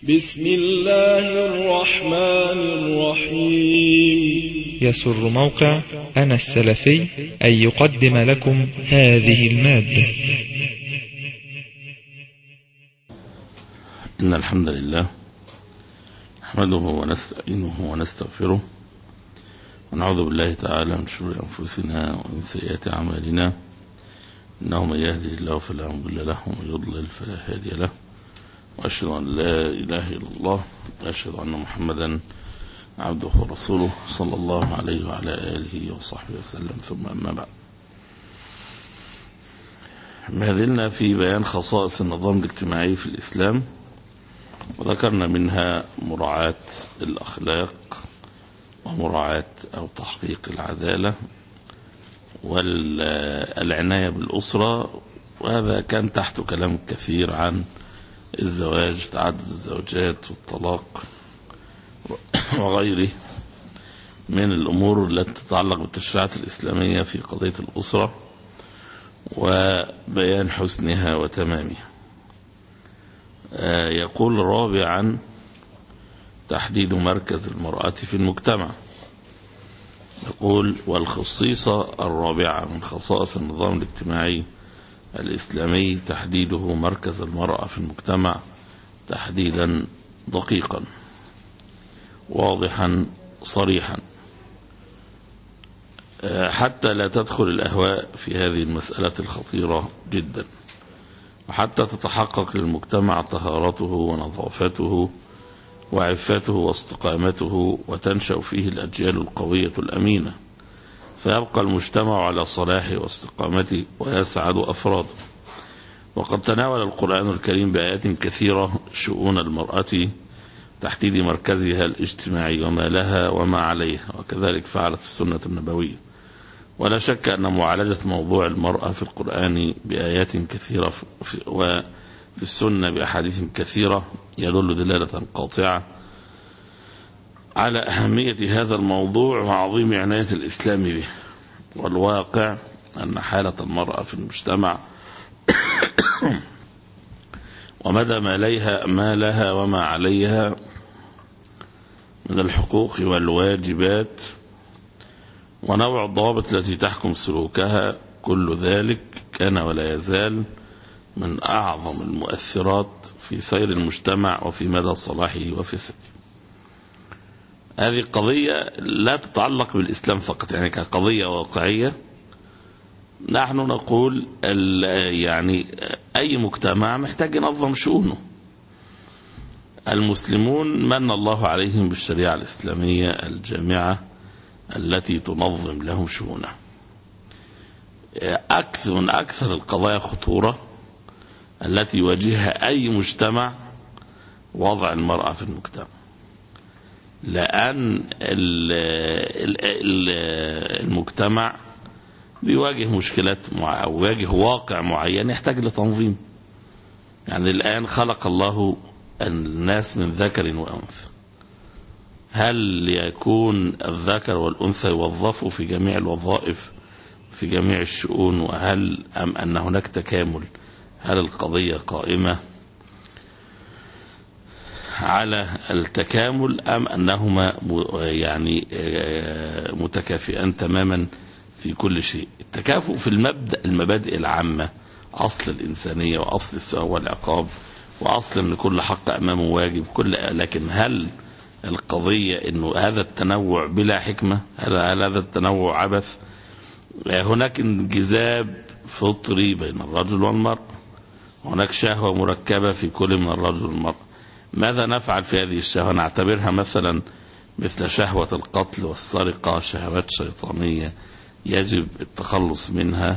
بسم الله الرحمن الرحيم يسر موقع أنا السلفي أن يقدم لكم هذه المادة إن الحمد لله نحمده ونستعينه ونستغفره ونعوذ بالله تعالى من شرور أنفسنا ومن سيئات أعمالنا إنه من يهدي الله فلا مضل له ومن يضلل فلا هادي له وأشهد أن لا إله إلا الله وأشهد أن محمدا عبده ورسوله صلى الله عليه وعلى آله وصحبه وسلم ثم أما بعد ما زلنا في بيان خصائص النظام الاجتماعي في الإسلام وذكرنا منها مراعاة الأخلاق ومراعاة أو تحقيق العدالة والعناية بالأسرة وهذا كان تحت كلام كثير عن الزواج تعدد الزوجات والطلاق وغيره من الأمور التي تتعلق بالتشريعات الإسلامية في قضية الأسرة وبيان حسنها وتمامها يقول رابعا تحديد مركز المرأة في المجتمع يقول والخصيصة الرابعة من خصائص النظام الاجتماعي الإسلامي تحديده مركز المرأة في المجتمع تحديدا دقيقا واضحا صريحا حتى لا تدخل الأهواء في هذه المسألة الخطيرة جدا وحتى تتحقق للمجتمع طهارته ونظافته وعفته واستقامته وتنشأ فيه الأجيال القوية الأمينة فيبقى المجتمع على صلاحه واستقامته ويسعد أفراده وقد تناول القرآن الكريم بآيات كثيرة شؤون المرأة تحديد مركزها الاجتماعي وما لها وما عليها وكذلك فعلت السنة النبوية ولا شك أن معالجة موضوع المرأة في القرآن بآيات كثيرة وفي السنة بأحاديث كثيرة يدل دلالة قاطعة على أهمية هذا الموضوع وعظيم عناية الإسلام به والواقع أن حالة المرأة في المجتمع ومدى ما ليها ما لها وما عليها من الحقوق والواجبات ونوع الضوابط التي تحكم سلوكها كل ذلك كان ولا يزال من أعظم المؤثرات في سير المجتمع وفي مدى صلاحه وفساده هذه قضية لا تتعلق بالإسلام فقط يعني كقضية واقعية نحن نقول يعني أي مجتمع محتاج ينظم شؤونه المسلمون من الله عليهم بالشريعة الإسلامية الجامعة التي تنظم لهم شؤونه أكثر من أكثر القضايا خطورة التي يواجهها أي مجتمع وضع المرأة في المجتمع لأن المجتمع بيواجه مشكلات أو يواجه واقع معين يحتاج لتنظيم يعني الآن خلق الله الناس من ذكر وأنثى هل يكون الذكر والأنثى يوظفوا في جميع الوظائف في جميع الشؤون وهل أم أن هناك تكامل هل القضية قائمة على التكامل أم أنهما يعني متكافئان تماما في كل شيء التكافؤ في المبدأ المبادئ العامة أصل الإنسانية وأصل السواء والعقاب وأصل أن كل حق أمامه واجب كل لكن هل القضية أنه هذا التنوع بلا حكمة هل هذا التنوع عبث هناك انجذاب فطري بين الرجل والمرأة هناك شهوة مركبة في كل من الرجل والمرأة ماذا نفعل في هذه الشهوة نعتبرها مثلا مثل شهوة القتل والسرقة شهوات شيطانية يجب التخلص منها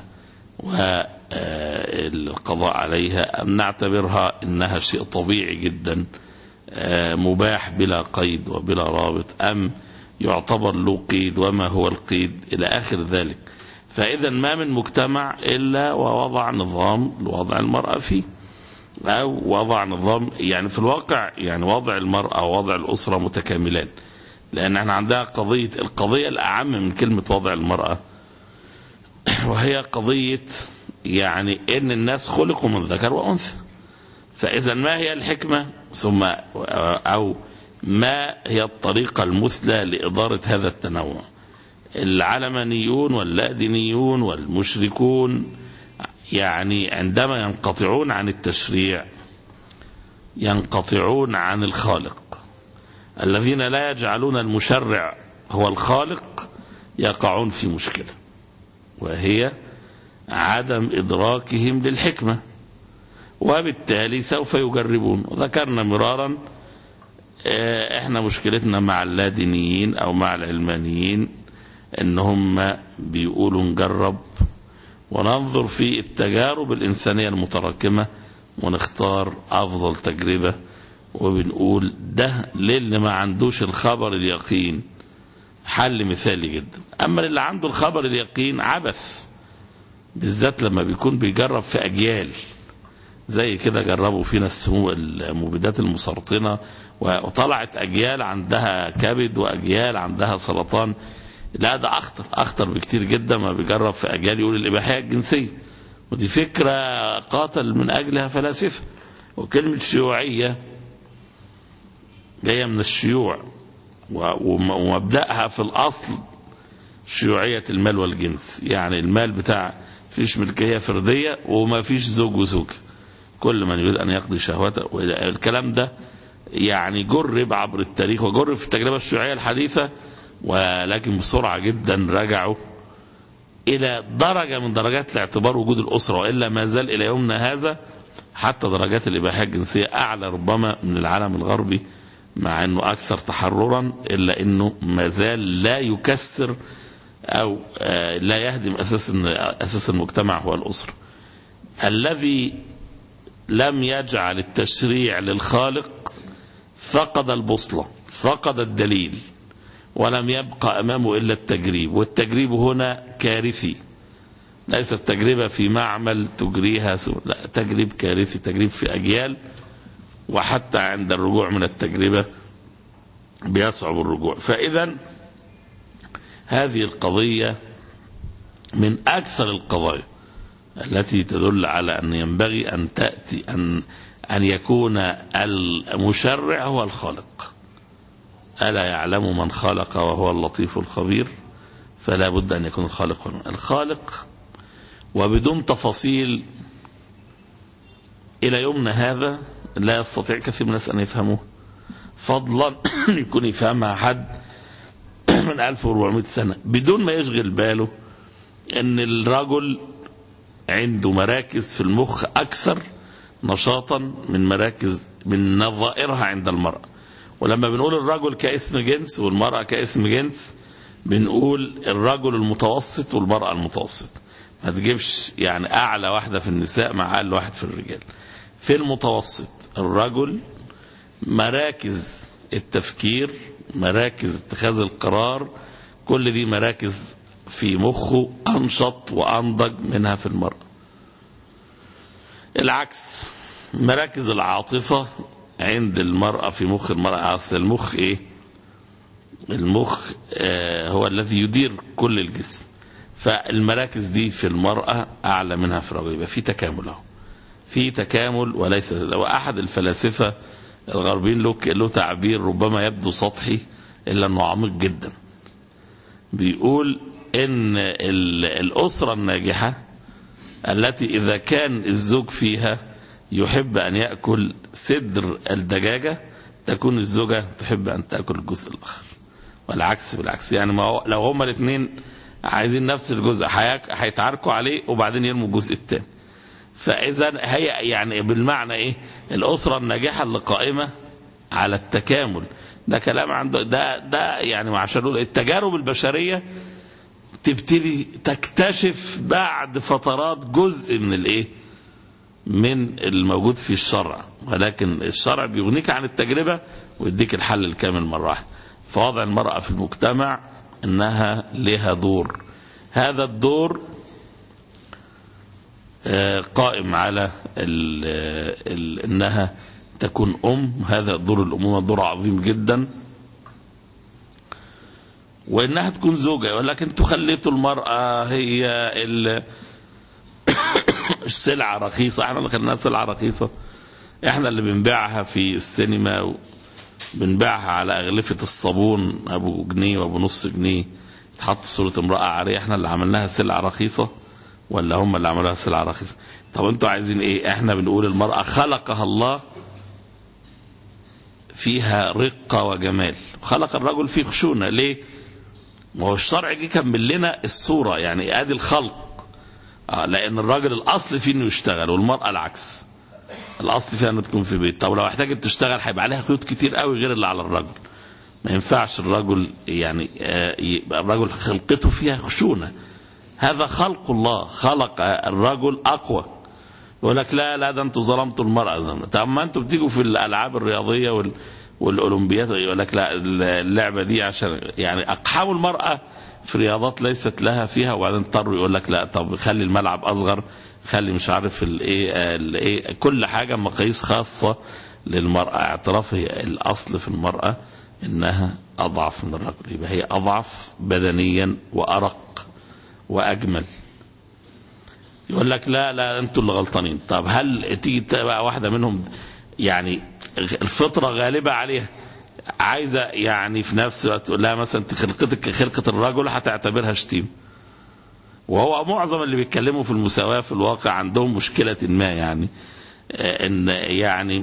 والقضاء عليها أم نعتبرها إنها شيء طبيعي جدا مباح بلا قيد وبلا رابط أم يعتبر له قيد وما هو القيد إلى آخر ذلك فإذا ما من مجتمع إلا ووضع نظام لوضع المرأة فيه أو وضع نظام يعني في الواقع يعني وضع المرأة ووضع الأسرة متكاملان لأن احنا عندها قضية القضية الأعم من كلمة وضع المرأة وهي قضية يعني إن الناس خلقوا من ذكر وأنثى فإذا ما هي الحكمة ثم أو ما هي الطريقة المثلى لإدارة هذا التنوع العلمانيون واللادينيون والمشركون يعني عندما ينقطعون عن التشريع ينقطعون عن الخالق الذين لا يجعلون المشرع هو الخالق يقعون في مشكلة وهي عدم إدراكهم للحكمة وبالتالي سوف يجربون ذكرنا مرارا احنا مشكلتنا مع اللادينيين او مع العلمانيين ان هم بيقولوا نجرب وننظر في التجارب الانسانيه المتراكمه ونختار افضل تجربه وبنقول ده للي ما عندوش الخبر اليقين حل مثالي جدا اما اللي عنده الخبر اليقين عبث بالذات لما بيكون بيجرب في اجيال زي كده جربوا فينا السموم المبيدات المسرطنه وطلعت اجيال عندها كبد واجيال عندها سرطان لا ده اخطر اخطر بكتير جدا ما بيجرب في اجيال يقول الاباحيه الجنسيه ودي فكره قاتل من اجلها فلاسفه وكلمه شيوعيه جايه من الشيوع ومبداها في الاصل شيوعيه المال والجنس يعني المال بتاع فيش ملكيه فرديه وما فيش زوج وزوجه كل من يريد ان يقضي شهوته الكلام ده يعني جرب عبر التاريخ وجرب في التجربه الشيوعيه الحديثه ولكن بسرعه جدا رجعوا الى درجه من درجات الاعتبار وجود الاسره والا ما زال الى يومنا هذا حتى درجات الاباحيه الجنسيه اعلى ربما من العالم الغربي مع انه اكثر تحررا الا انه ما زال لا يكسر او لا يهدم اساس اساس المجتمع هو الاسره. الذي لم يجعل التشريع للخالق فقد البوصله، فقد الدليل ولم يبقى امامه الا التجريب، والتجريب هنا كارثي. ليست تجربه في معمل تجريها لا تجريب كارثي، تجريب في اجيال وحتى عند الرجوع من التجربه بيصعب الرجوع، فاذا هذه القضيه من اكثر القضايا التي تدل على ان ينبغي ان تاتي ان ان يكون المشرع هو الخالق. الا يعلم من خلق وهو اللطيف الخبير فلا بد ان يكون الخالق هنا. الخالق وبدون تفاصيل الى يومنا هذا لا يستطيع كثير من الناس ان يفهموه. فضلا ان يكون يفهمها حد من 1400 سنه بدون ما يشغل باله ان الرجل عنده مراكز في المخ اكثر نشاطا من مراكز من نظائرها عند المراه ولما بنقول الرجل كاسم جنس والمراه كاسم جنس بنقول الرجل المتوسط والمراه المتوسط ما تجيبش يعني اعلى واحده في النساء مع اقل واحد في الرجال في المتوسط الرجل مراكز التفكير مراكز اتخاذ القرار كل دي مراكز في مخه انشط وانضج منها في المراه العكس مراكز العاطفه عند المراه في مخ المراه اصل المخ ايه المخ آه هو الذي يدير كل الجسم فالمراكز دي في المراه اعلى منها في الرجل يبقى في تكامل اهو في تكامل وليس لو احد الفلاسفه الغربيين له له تعبير ربما يبدو سطحي الا انه عميق جدا. بيقول ان الاسره الناجحه التي اذا كان الزوج فيها يحب ان ياكل صدر الدجاجه تكون الزوجه تحب ان تاكل الجزء الاخر. والعكس بالعكس يعني ما هو لو هما الاثنين عايزين نفس الجزء هيتعاركوا عليه وبعدين يرموا الجزء الثاني. فاذا هي يعني بالمعنى ايه الاسره الناجحه اللي قائمه على التكامل ده كلام عنده ده ده يعني عشان نقول التجارب البشريه تبتدي تكتشف بعد فترات جزء من الايه من الموجود في الشرع ولكن الشرع بيغنيك عن التجربه ويديك الحل الكامل مره واحده فوضع المراه في المجتمع انها لها دور هذا الدور قائم على ال ال انها تكون ام هذا دور الامومه دور عظيم جدا وانها تكون زوجه يقول لك انتوا خليتوا المراه هي السلعه رخيصه احنا اللي خليناها سلعه رخيصه احنا اللي بنبيعها في السينما بنبيعها على أغلفة الصابون أبو جنيه وأبو نص جنيه تحط صورة امرأة عارية احنا اللي عملناها سلعة رخيصة ولا هم اللي عملوها سلعة رخيصة طب انتوا عايزين ايه احنا بنقول المرأة خلقها الله فيها رقة وجمال خلق الرجل فيه خشونة ليه ما هو الشرع جه كمل لنا الصورة يعني ادي الخلق آه لان الراجل الاصل فيه انه يشتغل والمرأة العكس الاصل فيها انها تكون في بيت طب لو احتاجت تشتغل هيبقى عليها قيود كتير قوي غير اللي على الرجل ما ينفعش الرجل يعني آه يبقى الرجل خلقته فيها خشونة هذا خلق الله خلق الرجل اقوى يقول لك لا لا ده انتوا ظلمتوا المرأة طب ما انتوا بتيجوا في الالعاب الرياضية وال والاولمبياد يقول لك لا اللعبه دي عشان يعني اقحموا المراه في رياضات ليست لها فيها وبعدين اضطروا يقول لك لا طب خلي الملعب اصغر خلي مش عارف الايه الايه كل حاجه مقاييس خاصه للمراه اعتراف هي الاصل في المراه انها اضعف من الرجل يبقى هي اضعف بدنيا وارق واجمل يقول لك لا لا انتوا اللي غلطانين طب هل تيجي تبقى واحده منهم يعني الفطرة غالبة عليها عايزة يعني في نفس الوقت تقول لها مثلا انت خلقتك كخلقة الرجل هتعتبرها شتيم وهو معظم اللي بيتكلموا في المساواة في الواقع عندهم مشكلة ما يعني ان يعني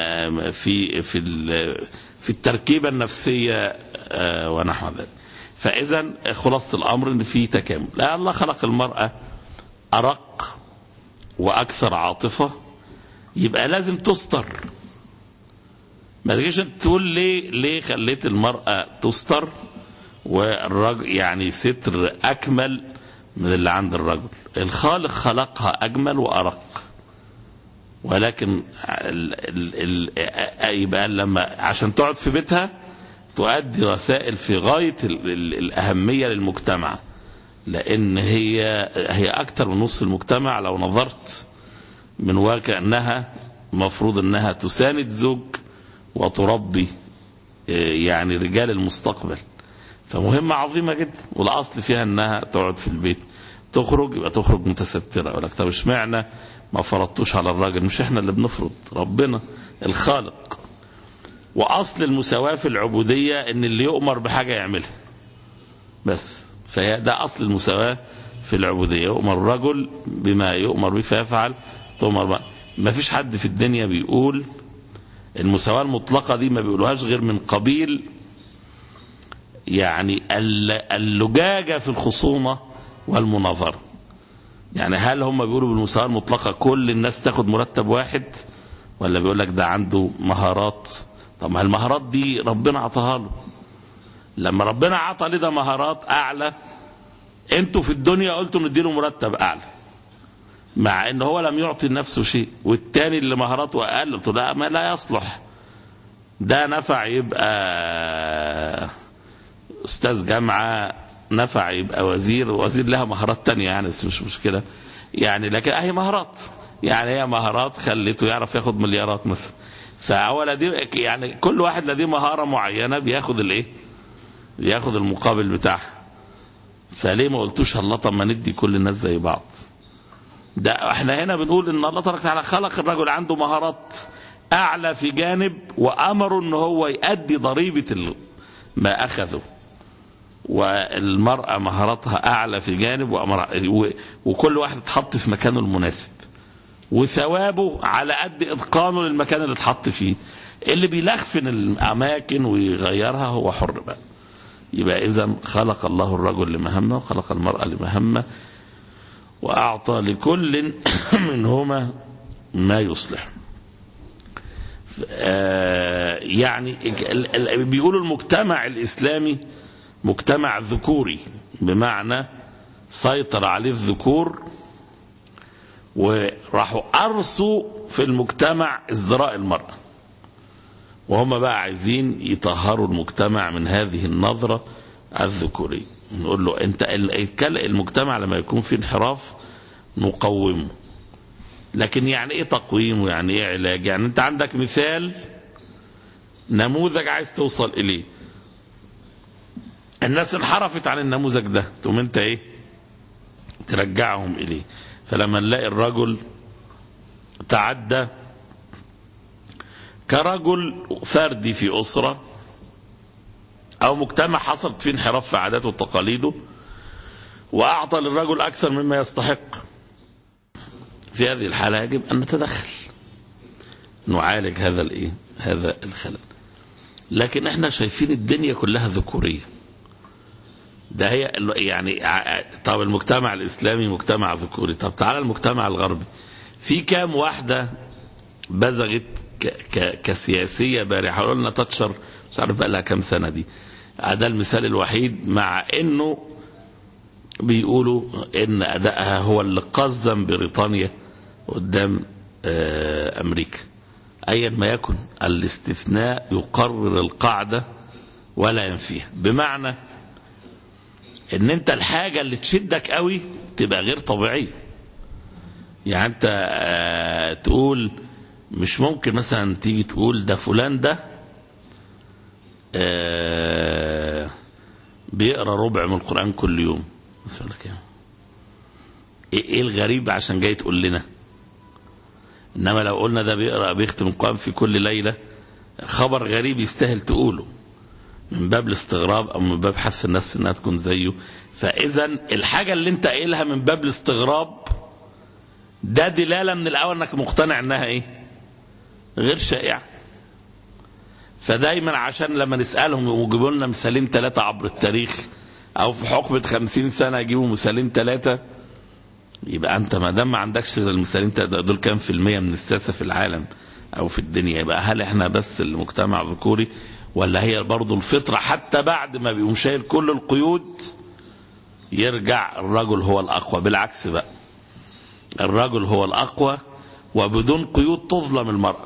في في في التركيبة النفسية ونحو ذلك فإذا خلاصة الأمر إن في تكامل لا الله خلق المرأة أرق وأكثر عاطفة يبقى لازم تستر ما تجيش تقول ليه ليه خليت المرأة تستر والرجل يعني ستر أكمل من اللي عند الرجل الخالق خلقها أجمل وأرق ولكن ال ال ال يبقى لما عشان تقعد في بيتها تؤدي رسائل في غاية ال ال الأهمية للمجتمع لأن هي هي أكثر من نصف المجتمع لو نظرت من واقع أنها مفروض أنها تساند زوج وتربي يعني رجال المستقبل فمهمة عظيمة جدا والأصل فيها أنها تقعد في البيت تخرج يبقى تخرج متسترة يقول لك طب اشمعنى ما فرضتوش على الراجل مش احنا اللي بنفرض ربنا الخالق وأصل المساواة في العبودية أن اللي يؤمر بحاجة يعملها بس فهي ده أصل المساواة في العبودية يؤمر الرجل بما يؤمر به فيفعل تؤمر ما فيش حد في الدنيا بيقول المساواة المطلقة دي ما بيقولوهاش غير من قبيل يعني اللجاجة في الخصومة والمناظرة يعني هل هم بيقولوا بالمساواة المطلقة كل الناس تاخد مرتب واحد ولا بيقول لك ده عنده مهارات طب ما المهارات دي ربنا عطاها له لما ربنا عطى لده مهارات أعلى انتوا في الدنيا قلتوا نديله مرتب أعلى مع ان هو لم يعطي لنفسه شيء والتاني اللي مهاراته اقل قلت لا ما لا يصلح ده نفع يبقى استاذ جامعه نفع يبقى وزير وزير لها مهارات تانية يعني بس مش مشكله يعني لكن اهي مهارات يعني هي مهارات خليته يعرف ياخد مليارات مثلا فهو لديه يعني كل واحد لديه مهاره معينه بياخد الايه؟ بياخد المقابل بتاعها فليه ما قلتوش الله طب ما ندي كل الناس زي بعض ده احنا هنا بنقول ان الله تبارك وتعالى خلق الرجل عنده مهارات اعلى في جانب وامره ان هو يؤدي ضريبه ما اخذه والمراه مهاراتها اعلى في جانب وأمر وكل واحد اتحط في مكانه المناسب وثوابه على قد اتقانه للمكان اللي اتحط فيه اللي بيلخفن الاماكن ويغيرها هو حر بقى يبقى اذا خلق الله الرجل لمهمه وخلق المراه لمهمه وأعطى لكل منهما ما يصلح يعني بيقولوا المجتمع الإسلامي مجتمع ذكوري بمعنى سيطر عليه الذكور وراحوا أرسوا في المجتمع ازدراء المرأة وهم بقى عايزين يطهروا المجتمع من هذه النظرة الذكورية نقول له انت المجتمع لما يكون فيه انحراف نقومه لكن يعني ايه تقويم ويعني ايه علاج يعني انت عندك مثال نموذج عايز توصل اليه الناس انحرفت عن النموذج ده تقوم انت ايه ترجعهم اليه فلما نلاقي الرجل تعدى كرجل فردي في أسرة أو مجتمع حصلت فيه انحراف في عاداته وتقاليده وأعطى للرجل أكثر مما يستحق في هذه الحالة يجب أن نتدخل نعالج هذا الإيه؟ هذا الخلل لكن احنا شايفين الدنيا كلها ذكورية ده هي يعني طب المجتمع الإسلامي مجتمع ذكوري طب تعالى المجتمع الغربي في كام واحدة بزغت ك ك كسياسية بارحة قلنا تتشر مش عارف بقى لها كام سنة دي ده المثال الوحيد مع انه بيقولوا ان ادائها هو اللي قزم بريطانيا قدام امريكا ايا ما يكن الاستثناء يقرر القاعده ولا ينفيها بمعنى ان انت الحاجه اللي تشدك قوي تبقى غير طبيعيه يعني انت تقول مش ممكن مثلا تيجي تقول ده فلان ده بيقرا ربع من القران كل يوم مثلا كده ايه الغريب عشان جاي تقول لنا انما لو قلنا ده بيقرا بيختم القران في كل ليله خبر غريب يستاهل تقوله من باب الاستغراب او من باب حث الناس انها تكون زيه فاذا الحاجه اللي انت قايلها من باب الاستغراب ده دلاله من الاول انك مقتنع انها ايه غير شائعه فدايما عشان لما نسالهم ويجيبوا لنا مثالين ثلاثه عبر التاريخ او في حقبه خمسين سنه يجيبوا مثالين ثلاثه يبقى انت ما دام ما عندكش غير المثالين دول كام في المية من الساسة في العالم او في الدنيا يبقى هل احنا بس المجتمع ذكوري ولا هي برضه الفطرة حتى بعد ما بيقوم شايل كل القيود يرجع الرجل هو الاقوى بالعكس بقى الرجل هو الاقوى وبدون قيود تظلم المرأة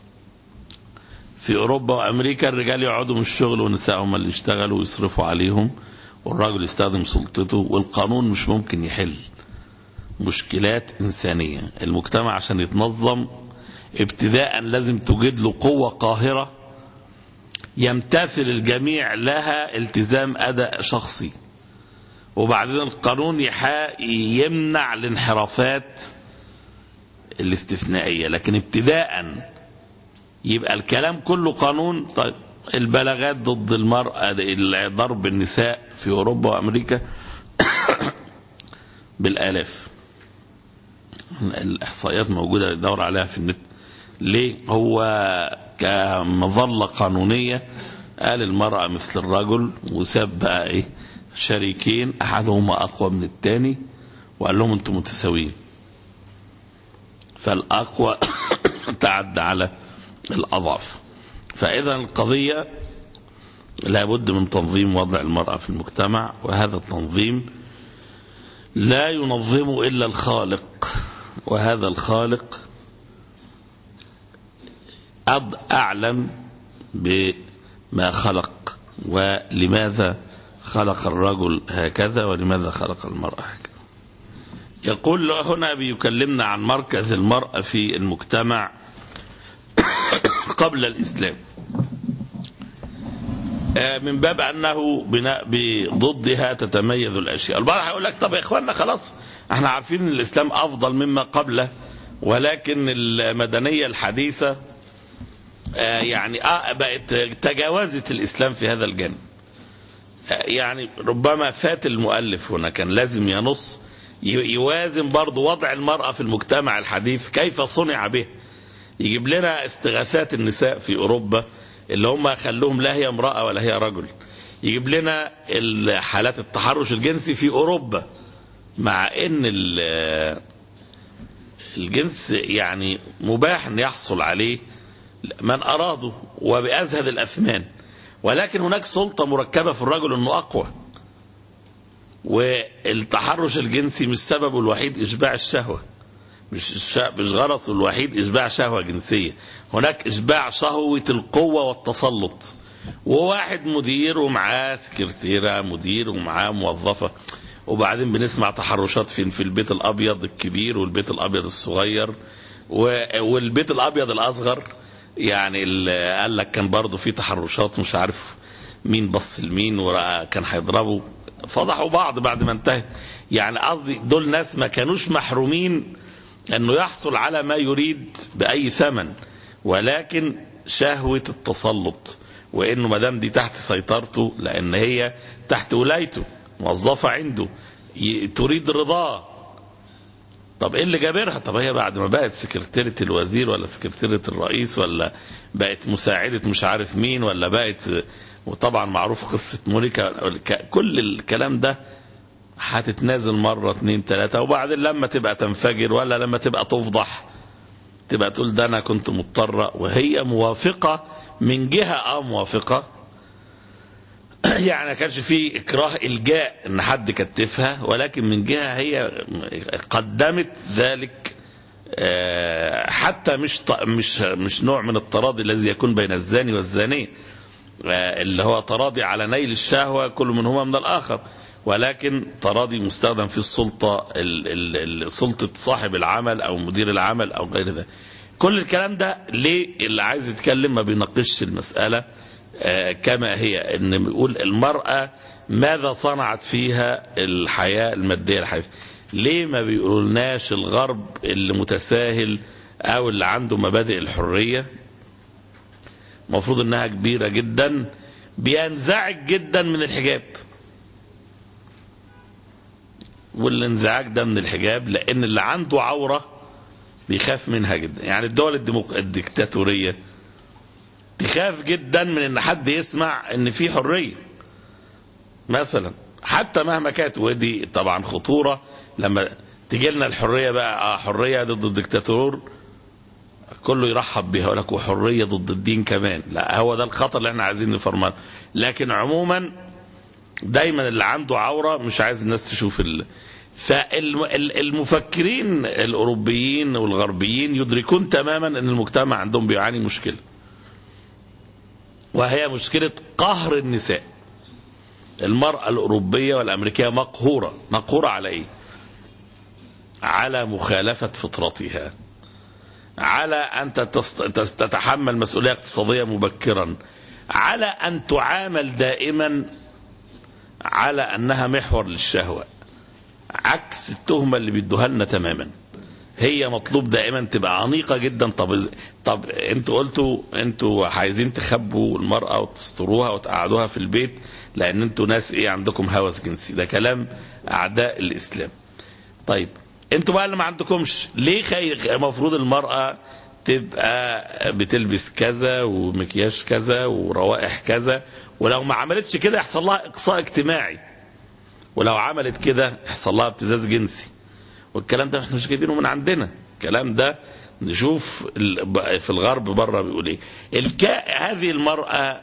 في اوروبا وامريكا الرجال يقعدوا من الشغل والنساء هم اللي يشتغلوا ويصرفوا عليهم والراجل يستخدم سلطته والقانون مش ممكن يحل مشكلات إنسانية المجتمع عشان يتنظم ابتداء لازم توجد له قوة قاهرة يمتثل الجميع لها التزام أداء شخصي وبعدين القانون يمنع الانحرافات الاستثنائية لكن ابتداء يبقى الكلام كله قانون طيب البلاغات ضد المرأة ضرب النساء في أوروبا وأمريكا بالآلاف الإحصائيات موجودة دور عليها في النت ليه هو كمظلة قانونية قال المرأة مثل الرجل وساب بقى إيه شريكين أحدهما أقوى من الثاني وقال لهم أنتم متساويين فالأقوى تعدى على الأضعف فإذا القضية لابد من تنظيم وضع المرأة في المجتمع وهذا التنظيم لا ينظمه إلا الخالق وهذا الخالق أعلم بما خلق ولماذا خلق الرجل هكذا ولماذا خلق المرأة هكذا يقول هنا بيكلمنا عن مركز المرأة في المجتمع قبل الإسلام من باب أنه بضدها تتميز الأشياء البعض هيقول لك طب يا إخواننا خلاص احنا عارفين ان الإسلام أفضل مما قبله ولكن المدنية الحديثة يعني بقت تجاوزت الإسلام في هذا الجانب يعني ربما فات المؤلف هنا كان لازم ينص يوازن برضه وضع المرأة في المجتمع الحديث كيف صنع به يجيب لنا استغاثات النساء في أوروبا اللي هم خلوهم لا هي امرأة ولا هي رجل يجيب لنا حالات التحرش الجنسي في أوروبا مع ان الجنس يعني مباح ان يحصل عليه من اراده وبازهد الاثمان ولكن هناك سلطه مركبه في الرجل انه اقوى والتحرش الجنسي مش سببه الوحيد اشباع الشهوه مش مش غرضه الوحيد اشباع شهوه جنسيه هناك اشباع شهوه القوه والتسلط وواحد مدير ومعاه سكرتيره مدير ومعاه موظفه وبعدين بنسمع تحرشات في في البيت الابيض الكبير والبيت الابيض الصغير والبيت الابيض الاصغر يعني قال لك كان برضه في تحرشات مش عارف مين بص لمين وكان هيضربوا فضحوا بعض بعد ما انتهى يعني قصدي دول ناس ما كانوش محرومين انه يحصل على ما يريد باي ثمن ولكن شهوة التسلط وانه ما دام دي تحت سيطرته لان هي تحت ولايته موظفة عنده ي- تريد رضاه طب ايه اللي جابرها طب هي بعد ما بقت سكرتيرة الوزير ولا سكرتيرة الرئيس ولا بقت مساعدة مش عارف مين ولا بقت وطبعا معروف قصة مونيكا كل الكلام ده هتتنازل مرة اتنين تلاتة وبعدين لما تبقى تنفجر ولا لما تبقى تفضح تبقى تقول ده انا كنت مضطرة وهي موافقة من جهة اه موافقة يعني ما كانش في اكراه الجاء ان حد كتفها ولكن من جهه هي قدمت ذلك آه، حتى مش ط- مش مش نوع من التراضي الذي يكون بين الزاني والزانيه آه، اللي هو تراضي على نيل الشهوه كل منهما من الاخر ولكن تراضي مستخدم في السلطه ال- ال- ال- سلطه صاحب العمل او مدير العمل او غير ذلك كل الكلام ده ليه اللي عايز يتكلم ما بيناقشش المساله آه، كما هي ان بيقول المرأة ماذا صنعت فيها الحياة المادية الحياة ليه ما بيقولناش الغرب اللي متساهل او اللي عنده مبادئ الحرية المفروض انها كبيرة جدا بينزعج جدا من الحجاب والانزعاج ده من الحجاب لان اللي عنده عورة بيخاف منها جدا يعني الدول الديمق... الديكتاتورية تخاف جدا من ان حد يسمع ان في حريه مثلا حتى مهما كانت ودي طبعا خطوره لما تجي لنا الحريه بقى اه حريه ضد الدكتاتور كله يرحب بها يقول لك وحريه ضد الدين كمان لا هو ده الخطر اللي احنا عايزين نفرمله لكن عموما دايما اللي عنده عوره مش عايز الناس تشوف ال... فالمفكرين الاوروبيين والغربيين يدركون تماما ان المجتمع عندهم بيعاني مشكله وهي مشكلة قهر النساء المرأة الأوروبية والأمريكية مقهورة مقهورة على إيه على مخالفة فطرتها على أن تتست- تست- تتحمل مسؤولية اقتصادية مبكرا على أن تعامل دائما على أنها محور للشهوة عكس التهمة اللي بيدوها لنا تماما هي مطلوب دائما تبقى عنيقة جدا طب طب انتوا قلتوا انتوا عايزين تخبوا المرأة وتستروها وتقعدوها في البيت لان انتوا ناس ايه عندكم هوس جنسي ده كلام اعداء الاسلام طيب انتوا بقى اللي ما عندكمش ليه خي... المفروض المرأة تبقى بتلبس كذا ومكياج كذا وروائح كذا ولو ما عملتش كده يحصل لها اقصاء اجتماعي ولو عملت كده يحصل لها ابتزاز جنسي والكلام ده احنا مش جايبينه من عندنا الكلام ده نشوف ال- في الغرب بره بيقول ايه الكا هذه المرأة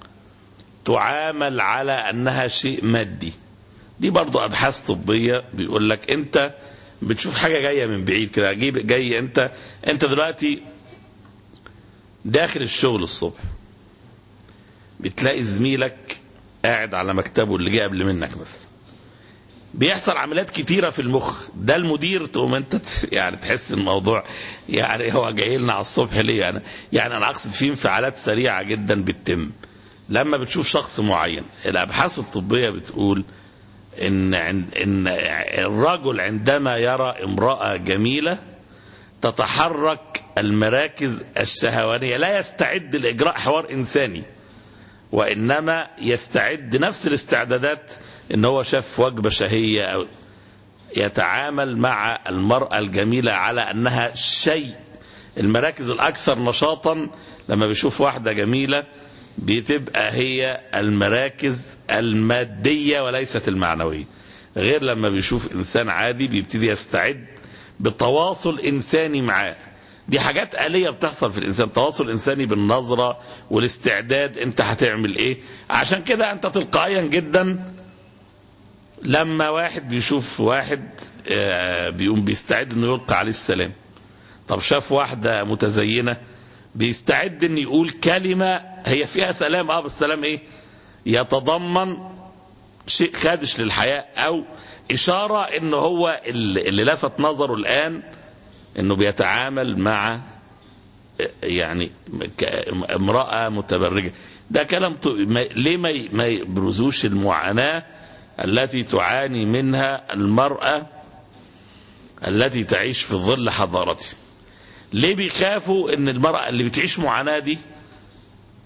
تعامل على انها شيء مادي دي برضو ابحاث طبية بيقول لك انت بتشوف حاجة جاية من بعيد كده جاي, جاي انت انت دلوقتي داخل الشغل الصبح بتلاقي زميلك قاعد على مكتبه اللي جه قبل منك مثلا بيحصل عمليات كتيرة في المخ ده المدير تقوم انت ت- يعني تحس الموضوع يعني هو جاي لنا على الصبح ليه يعني يعني انا اقصد في انفعالات سريعة جدا بتتم لما بتشوف شخص معين الابحاث الطبية بتقول ان عند ان الرجل عندما يرى امرأة جميلة تتحرك المراكز الشهوانية لا يستعد لإجراء حوار إنساني وإنما يستعد نفس الاستعدادات إن هو شاف وجبة شهية أو يتعامل مع المرأة الجميلة على أنها شيء المراكز الأكثر نشاطا لما بيشوف واحدة جميلة بتبقى هي المراكز المادية وليست المعنوية غير لما بيشوف إنسان عادي بيبتدي يستعد بتواصل إنساني معاه دي حاجات آلية بتحصل في الإنسان تواصل إنساني بالنظرة والاستعداد أنت هتعمل إيه عشان كده أنت تلقائيا جدا لما واحد بيشوف واحد آه، بيقوم بيستعد انه يلقى عليه السلام طب شاف واحدة متزينة بيستعد ان يقول كلمة هي فيها سلام اه بس سلام ايه يتضمن شيء خادش للحياة او اشارة ان هو اللي اللي لفت نظره الان انه بيتعامل مع يعني ك- امرأة متبرجة ده كلام ط- ما- ليه ما ي- ما يبرزوش المعاناة التي تعاني منها المرأة التي تعيش في ظل حضارتها ليه بيخافوا ان المرأة اللي بتعيش معاناة دي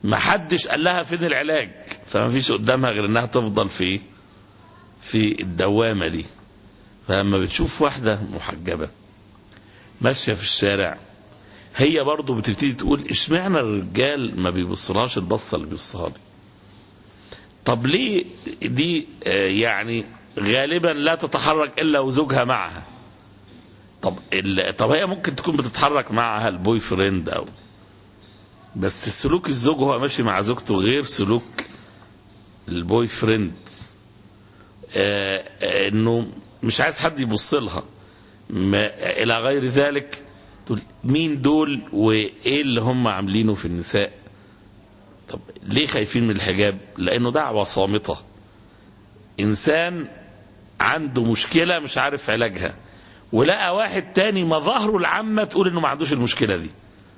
ما حدش قال لها فين العلاج فما فيش قدامها غير انها تفضل في في الدوامة دي فلما بتشوف واحدة محجبة ماشية في الشارع هي برضه بتبتدي تقول اشمعنى الرجال ما بيبصلهاش البصة اللي بيبصها لي طب ليه دي آه، يعني غالبا لا تتحرك الا وزوجها معها طب ال... طب هي ممكن تكون بتتحرك معها البوي فريند او بس سلوك الزوج وهو ماشي مع زوجته غير سلوك البوي فريند آه آه انه مش عايز حد يبص لها ما الى غير ذلك تقول مين دول وايه اللي هم عاملينه في النساء طب ليه خايفين من الحجاب لانه دعوه صامته انسان عنده مشكله مش عارف علاجها ولقى واحد تاني مظاهره العامه تقول انه ما عندوش المشكله دي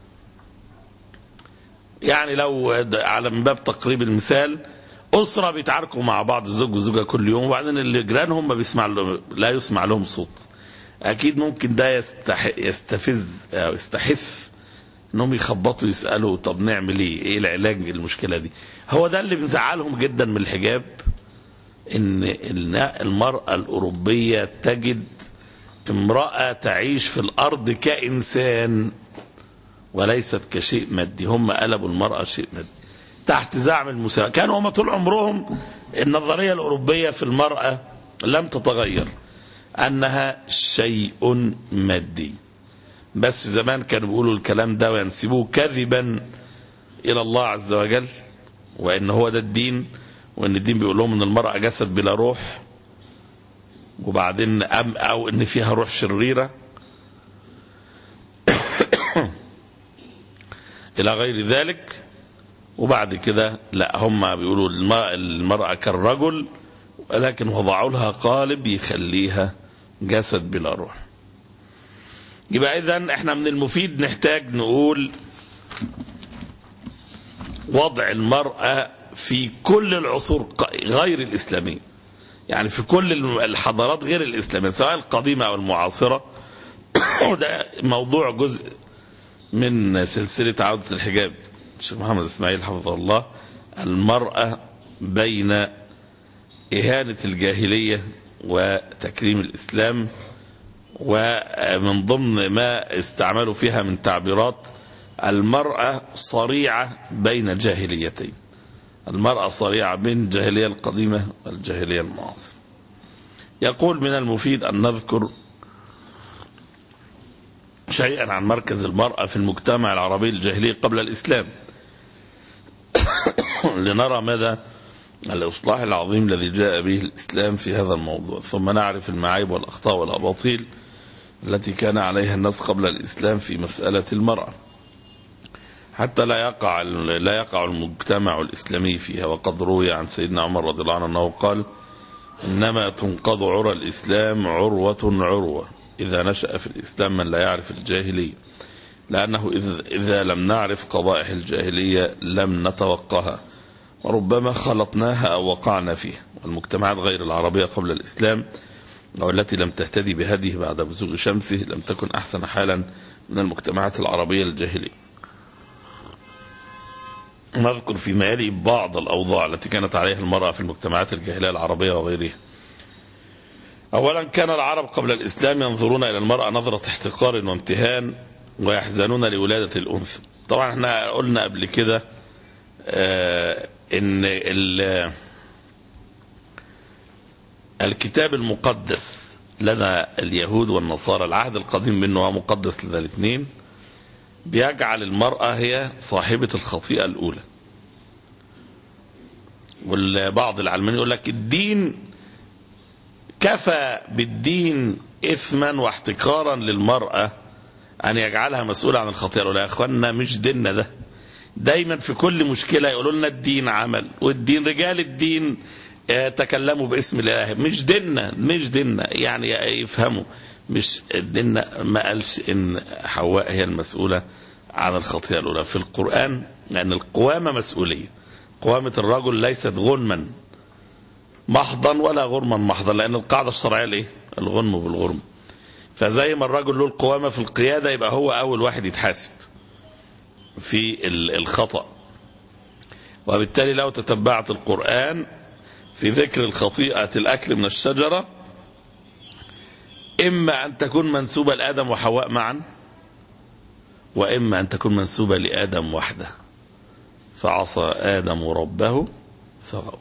يعني لو على من باب تقريب المثال أسرة بيتعاركوا مع بعض الزوج والزوجة كل يوم وبعدين اللي جيرانهم ما بيسمع لهم لا يسمع لهم صوت أكيد ممكن ده يستح يستفز أو يستحث إنهم يخبطوا يسألوا طب نعمل إيه؟ إيه العلاج للمشكلة دي؟ هو ده اللي بيزعلهم جدا من الحجاب إن المرأة الأوروبية تجد امرأة تعيش في الأرض كإنسان وليست كشيء مادي هم قلبوا المرأة شيء مادي تحت زعم المساواة كانوا هم طول عمرهم النظرية الأوروبية في المرأة لم تتغير أنها شيء مادي بس زمان كانوا بيقولوا الكلام ده وينسبوه كذبا إلى الله عز وجل وإن هو ده الدين وإن الدين بيقول لهم إن المرأة جسد بلا روح وبعدين أم أو إن فيها روح شريرة إلى غير ذلك وبعد كده لا هم بيقولوا المرأة كالرجل ولكن وضعوا لها قالب يخليها جسد بلا روح يبقى إذا احنا من المفيد نحتاج نقول وضع المرأة في كل العصور غير الإسلامية يعني في كل الحضارات غير الإسلامية سواء القديمة أو المعاصرة ده موضوع جزء من سلسلة عودة الحجاب الشيخ محمد إسماعيل حفظه الله المرأة بين إهانة الجاهلية وتكريم الإسلام ومن ضمن ما استعملوا فيها من تعبيرات المرأة صريعة بين جاهليتين المرأة صريعة بين الجاهلية القديمة والجاهلية المعاصرة يقول من المفيد أن نذكر شيئا عن مركز المرأة في المجتمع العربي الجاهلي قبل الإسلام لنرى مدى الإصلاح العظيم الذي جاء به الإسلام في هذا الموضوع ثم نعرف المعايب والأخطاء والأباطيل التي كان عليها الناس قبل الإسلام في مسألة المرأة حتى لا يقع لا يقع المجتمع الإسلامي فيها وقد روي عن سيدنا عمر رضي الله عنه أنه قال إنما تنقض عرى الإسلام عروة عروة إذا نشأ في الإسلام من لا يعرف الجاهلية لأنه إذا لم نعرف قبائح الجاهلية لم نتوقها وربما خلطناها أو وقعنا فيها والمجتمعات غير العربية قبل الإسلام أو التي لم تهتدي بهديه بعد بزوغ شمسه لم تكن أحسن حالا من المجتمعات العربية الجاهلية نذكر في مالي بعض الأوضاع التي كانت عليها المرأة في المجتمعات الجاهلية العربية وغيرها أولا كان العرب قبل الإسلام ينظرون إلى المرأة نظرة احتقار وامتهان ويحزنون لولادة الأنثى طبعا احنا قلنا قبل كده آه ان الكتاب المقدس لدى اليهود والنصارى العهد القديم منه هو مقدس لدى الاثنين بيجعل المرأة هي صاحبة الخطيئة الأولى والبعض العلمانيين يقول لك الدين كفى بالدين إثما واحتكارا للمرأة أن يجعلها مسؤولة عن الخطيئة الأولى يا أخوانا مش ديننا ده دايما في كل مشكلة يقولوا لنا الدين عمل والدين رجال الدين تكلموا باسم الله مش ديننا مش ديننا يعني يفهموا مش ديننا ما قالش ان حواء هي المسؤولة عن الخطيئة الأولى في القرآن لأن القوامة مسؤولية قوامة الرجل ليست غنما محضا ولا غرما محضا لأن القاعدة الشرعية الايه؟ الغنم بالغرم فزي ما الرجل له القوامة في القيادة يبقى هو أول واحد يتحاسب في الخطأ وبالتالي لو تتبعت القرآن في ذكر الخطيئة الأكل من الشجرة إما أن تكون منسوبة لآدم وحواء معا وإما أن تكون منسوبة لآدم وحده فعصى آدم ربه فغوى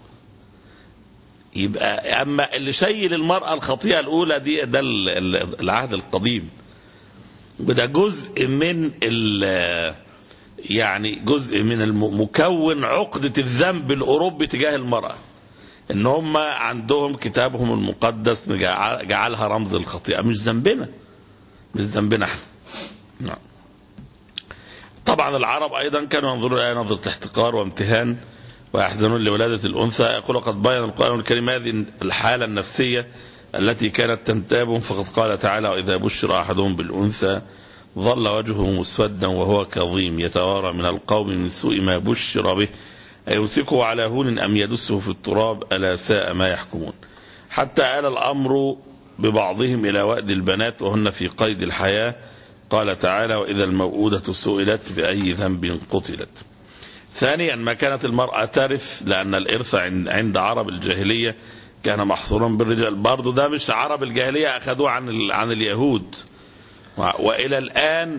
يبقى أما اللي شيل المرأة الخطيئة الأولى دي ده ال- ال- العهد القديم وده جزء من ال- يعني جزء من الم- مكون عقدة الذنب الأوروبي تجاه المرأة ان هم عندهم كتابهم المقدس جعل- جعلها رمز الخطيئة مش ذنبنا مش ذنبنا احنا نعم. طبعا العرب ايضا كانوا ينظرون الى نظرة احتقار وامتهان ويحزنون لولادة الانثى يقول قد بين القرآن الكريم هذه الحالة النفسية التي كانت تنتابهم فقد قال تعالى واذا بشر احدهم بالانثى ظل وجهه مسودا وهو كظيم يتوارى من القوم من سوء ما بشر به أيمسكه على هون أم يدسه في التراب ألا ساء ما يحكمون حتى آل الأمر ببعضهم إلى وأد البنات وهن في قيد الحياة قال تعالى وإذا الموءودة سئلت بأي ذنب قتلت ثانيا ما كانت المرأة ترث لأن الإرث عند عند عرب الجاهلية كان محصورا بالرجال برضه ده مش عرب الجاهلية أخذوه عن ال- عن اليهود و- وإلى الآن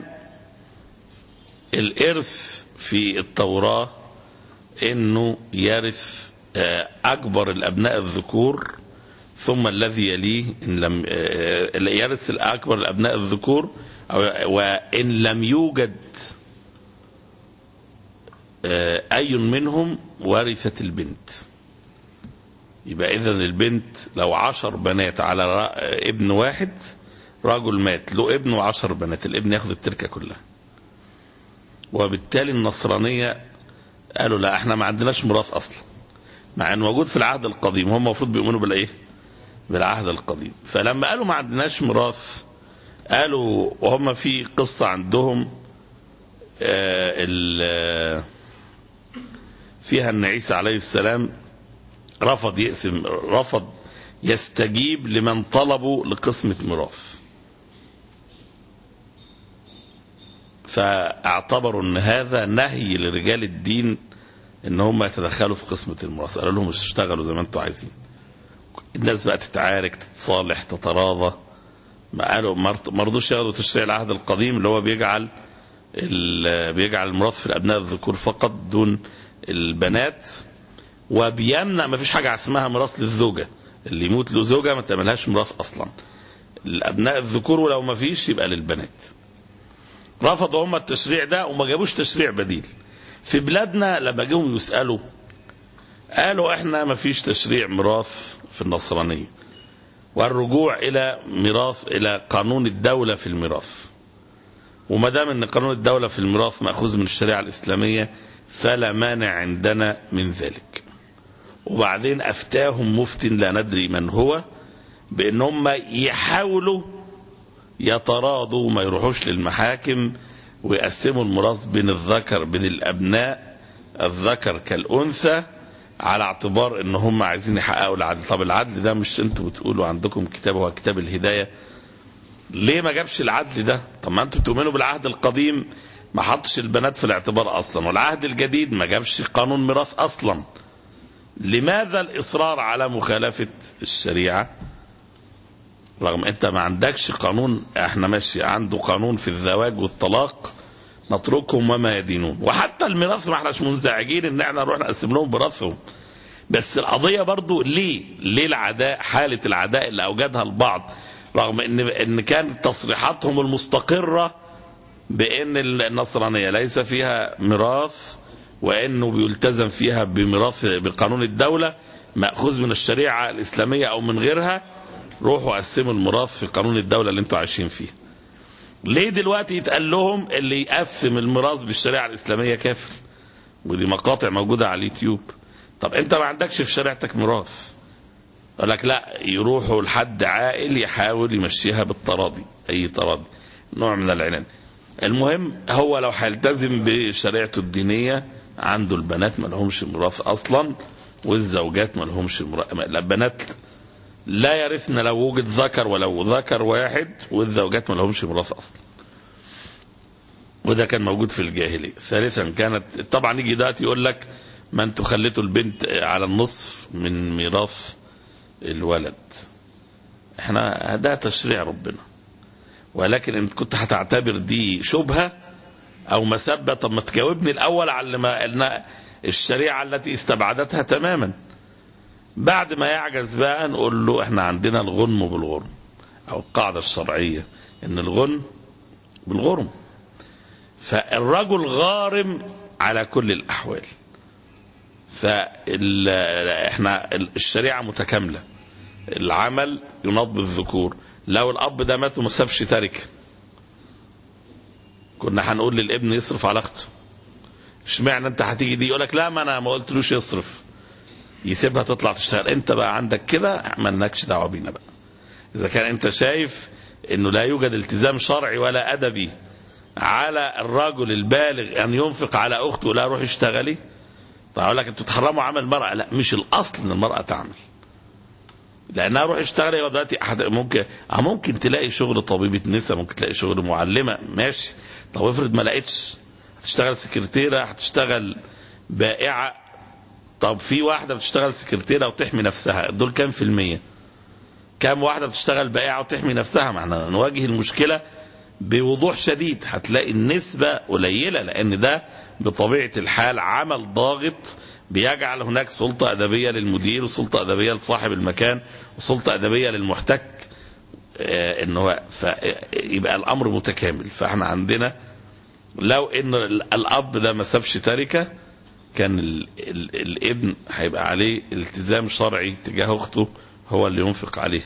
الإرث في التوراة انه يرث آه، اكبر الابناء الذكور ثم الذي يليه ان لم آه، يرث الاكبر الابناء الذكور أو- وان لم يوجد آه، اي منهم ورثت البنت يبقى اذا البنت لو عشر بنات على را- ابن واحد رجل مات له ابن وعشر بنات الابن ياخد التركه كلها وبالتالي النصرانيه قالوا لا احنا ما عندناش ميراث اصلا مع انه موجود في العهد القديم هم المفروض بيؤمنوا بالايه بالعهد القديم فلما قالوا ما عندناش ميراث قالوا وهم في قصة عندهم آه ال- فيها ان عيسى عليه السلام رفض يقسم رفض يستجيب لمن طلبوا لقسمة ميراث فاعتبروا ان هذا نهي لرجال الدين ان هم يتدخلوا في قسمة الميراث قالوا لهم اشتغلوا زي ما انتم عايزين الناس بقى تتعارك تتصالح تتراضى ما قالوا ما رضوش ياخدوا تشريع العهد القديم اللي هو بيجعل ال- بيجعل الميراث في الابناء الذكور فقط دون البنات وبيمنع ما فيش حاجه اسمها ميراث للزوجه اللي يموت له زوجه ما تعملهاش ميراث اصلا الابناء الذكور ولو ما فيش يبقى للبنات رفضوا هم التشريع ده وما جابوش تشريع بديل في بلادنا لما جم يسالوا قالوا احنا ما فيش تشريع ميراث في النصرانيه والرجوع الى ميراث الى قانون الدوله في الميراث وما دام ان قانون الدوله في الميراث ماخوذ من الشريعه الاسلاميه فلا مانع عندنا من ذلك وبعدين افتاهم مفتي لا ندري من هو بان هم يحاولوا يتراضوا ما يروحوش للمحاكم ويقسموا الميراث بين الذكر بين الابناء الذكر كالانثى على اعتبار ان هم عايزين يحققوا العدل طب العدل ده مش انتوا بتقولوا عندكم كتاب هو كتاب الهدايه ليه ما جابش العدل ده طب ما انتوا بتؤمنوا بالعهد القديم ما حطش البنات في الاعتبار اصلا والعهد الجديد ما جابش قانون ميراث اصلا لماذا الاصرار على مخالفه الشريعه رغم انت ما عندكش قانون احنا ماشي عنده قانون في الزواج والطلاق نتركهم وما يدينون وحتى الميراث ما احناش منزعجين ان احنا نروح نقسم لهم ميراثهم بس القضيه برضو ليه ليه العداء حاله العداء اللي اوجدها البعض رغم ان ان كان تصريحاتهم المستقره بان النصرانيه ليس فيها ميراث وانه بيلتزم فيها بميراث بقانون الدوله ماخوذ من الشريعه الاسلاميه او من غيرها روحوا قسموا الميراث في قانون الدوله اللي انتوا عايشين فيه ليه دلوقتي يتقال لهم اللي يقسم الميراث بالشريعه الاسلاميه كافر ودي مقاطع موجوده على اليوتيوب طب انت ما عندكش في شريعتك ميراث يقول لك لا يروحوا لحد عاقل يحاول يمشيها بالتراضي اي تراضي نوع من العناد المهم هو لو هيلتزم بشريعته الدينيه عنده البنات ما لهمش ميراث اصلا والزوجات ما لهمش ميراث البنات لا يرثن لو وجد ذكر ولو ذكر واحد والزوجات ما لهمش ميراث اصلا وده كان موجود في الجاهليه ثالثا كانت طبعا يجي دلوقتي يقول لك ما انتوا خليتوا البنت على النصف من ميراث الولد احنا ده تشريع ربنا ولكن انت كنت هتعتبر دي شبهة او مسبة طب ما تجاوبني الاول على ما الشريعة التي استبعدتها تماما بعد ما يعجز بقى نقول له احنا عندنا الغنم بالغرم او القاعدة الشرعية ان الغنم بالغرم فالرجل غارم على كل الاحوال فاحنا الشريعة متكاملة العمل يناط بالذكور لو الاب ده مات وما سابش تركه كنا هنقول للابن يصرف على اخته اشمعنى انت هتيجي دي يقول لك لا ما انا ما قلتلوش يصرف يسيبها تطلع تشتغل انت بقى عندك كده مالكش دعوه بينا بقى اذا كان انت شايف انه لا يوجد التزام شرعي ولا ادبي على الرجل البالغ ان ينفق على اخته لا روح اشتغلي طب اقول لك انتوا تحرموا عمل المراه لا مش الاصل ان المراه تعمل لانها روح اشتغل هو دلوقتي ممكن ممكن تلاقي شغل طبيبه نساء ممكن تلاقي شغل معلمه ماشي طب افرض ما لقيتش هتشتغل سكرتيره هتشتغل بائعه طب في واحده بتشتغل سكرتيره وتحمي نفسها دول كام في الميه كام واحده بتشتغل بائعه وتحمي نفسها ما احنا نواجه المشكله بوضوح شديد هتلاقي النسبة قليلة لأن ده بطبيعة الحال عمل ضاغط بيجعل هناك سلطة أدبية للمدير وسلطة أدبية لصاحب المكان وسلطة أدبية للمحتك آه إن هو يبقى الأمر متكامل فإحنا عندنا لو إن الأب ده ما سابش تركة كان ال ال الابن هيبقى عليه التزام شرعي تجاه أخته هو اللي ينفق عليه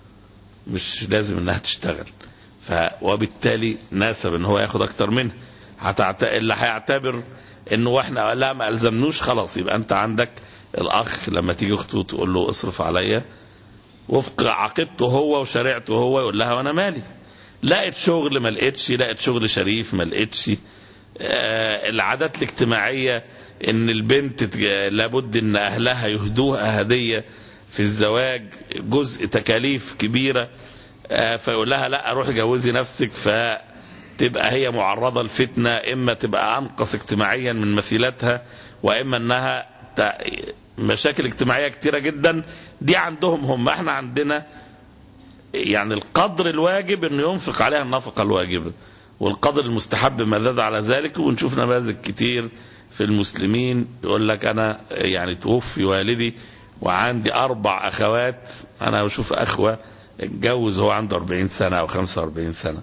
مش لازم إنها تشتغل ف وبالتالي ناسب ان هو ياخد اكتر منه هتعت... اللي هيعتبر انه احنا لا ما الزمنوش خلاص يبقى انت عندك الاخ لما تيجي اخته تقول له اصرف عليا وفق عقيدته هو وشريعته هو يقول لها وانا مالي لقيت شغل ما لقيتش لقيت شغل شريف ما لقيتش آه العادات الاجتماعيه ان البنت لابد ان اهلها يهدوها هديه في الزواج جزء تكاليف كبيره فيقول لها لا روحي جوزي نفسك فتبقى هي معرضة لفتنة إما تبقى أنقص اجتماعيا من مثيلاتها وإما أنها مشاكل اجتماعية كتيرة جدا دي عندهم هم احنا عندنا يعني القدر الواجب انه ينفق عليها النفقة الواجبة والقدر المستحب ما زاد على ذلك ونشوف نماذج كتير في المسلمين يقول لك انا يعني توفي والدي وعندي اربع اخوات انا بشوف اخوه اتجوز هو عنده 40 سنة أو 45 سنة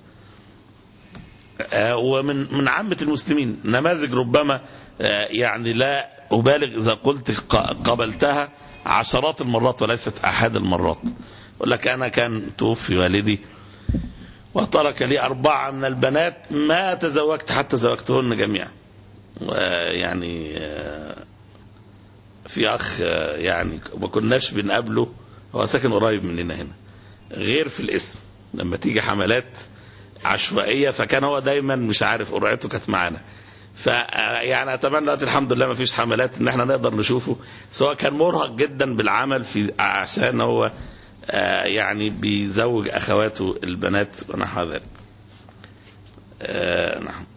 آه ومن من عامة المسلمين نماذج ربما آه يعني لا أبالغ إذا قلت قبلتها عشرات المرات وليست أحد المرات يقول لك أنا كان توفي والدي وترك لي أربعة من البنات ما تزوجت حتى زوجتهن جميعا يعني آه في أخ يعني ما كناش بنقابله هو ساكن قريب مننا هنا غير في الاسم لما تيجي حملات عشوائية فكان هو دايما مش عارف قرعته كانت معانا ف يعني اتمنى دلوقتي الحمد لله ما فيش حملات ان احنا نقدر نشوفه سواء كان مرهق جدا بالعمل في عشان هو يعني بيزوج اخواته البنات ونحو ذلك. نعم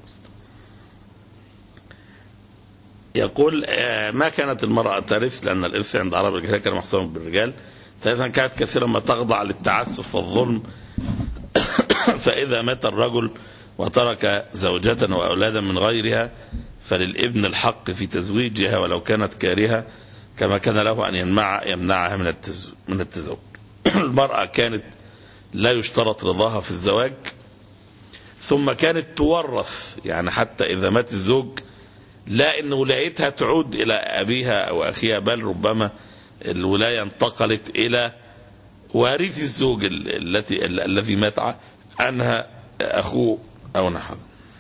يقول ما كانت المرأة ترث لأن الإرث عند عرب الجاهلية كان محصورا بالرجال ثالثا كانت كثيرا ما تخضع للتعسف والظلم فإذا مات الرجل وترك زوجة وأولادا من غيرها فللابن الحق في تزويجها ولو كانت كارهة كما كان له أن يمنع يمنعها من من التزوج المرأة كانت لا يشترط رضاها في الزواج ثم كانت تورث يعني حتى إذا مات الزوج لا إن ولايتها تعود إلى أبيها أو أخيها بل ربما الولاية انتقلت إلى وارث الزوج التي الذي مات عنها أخوه أو نحو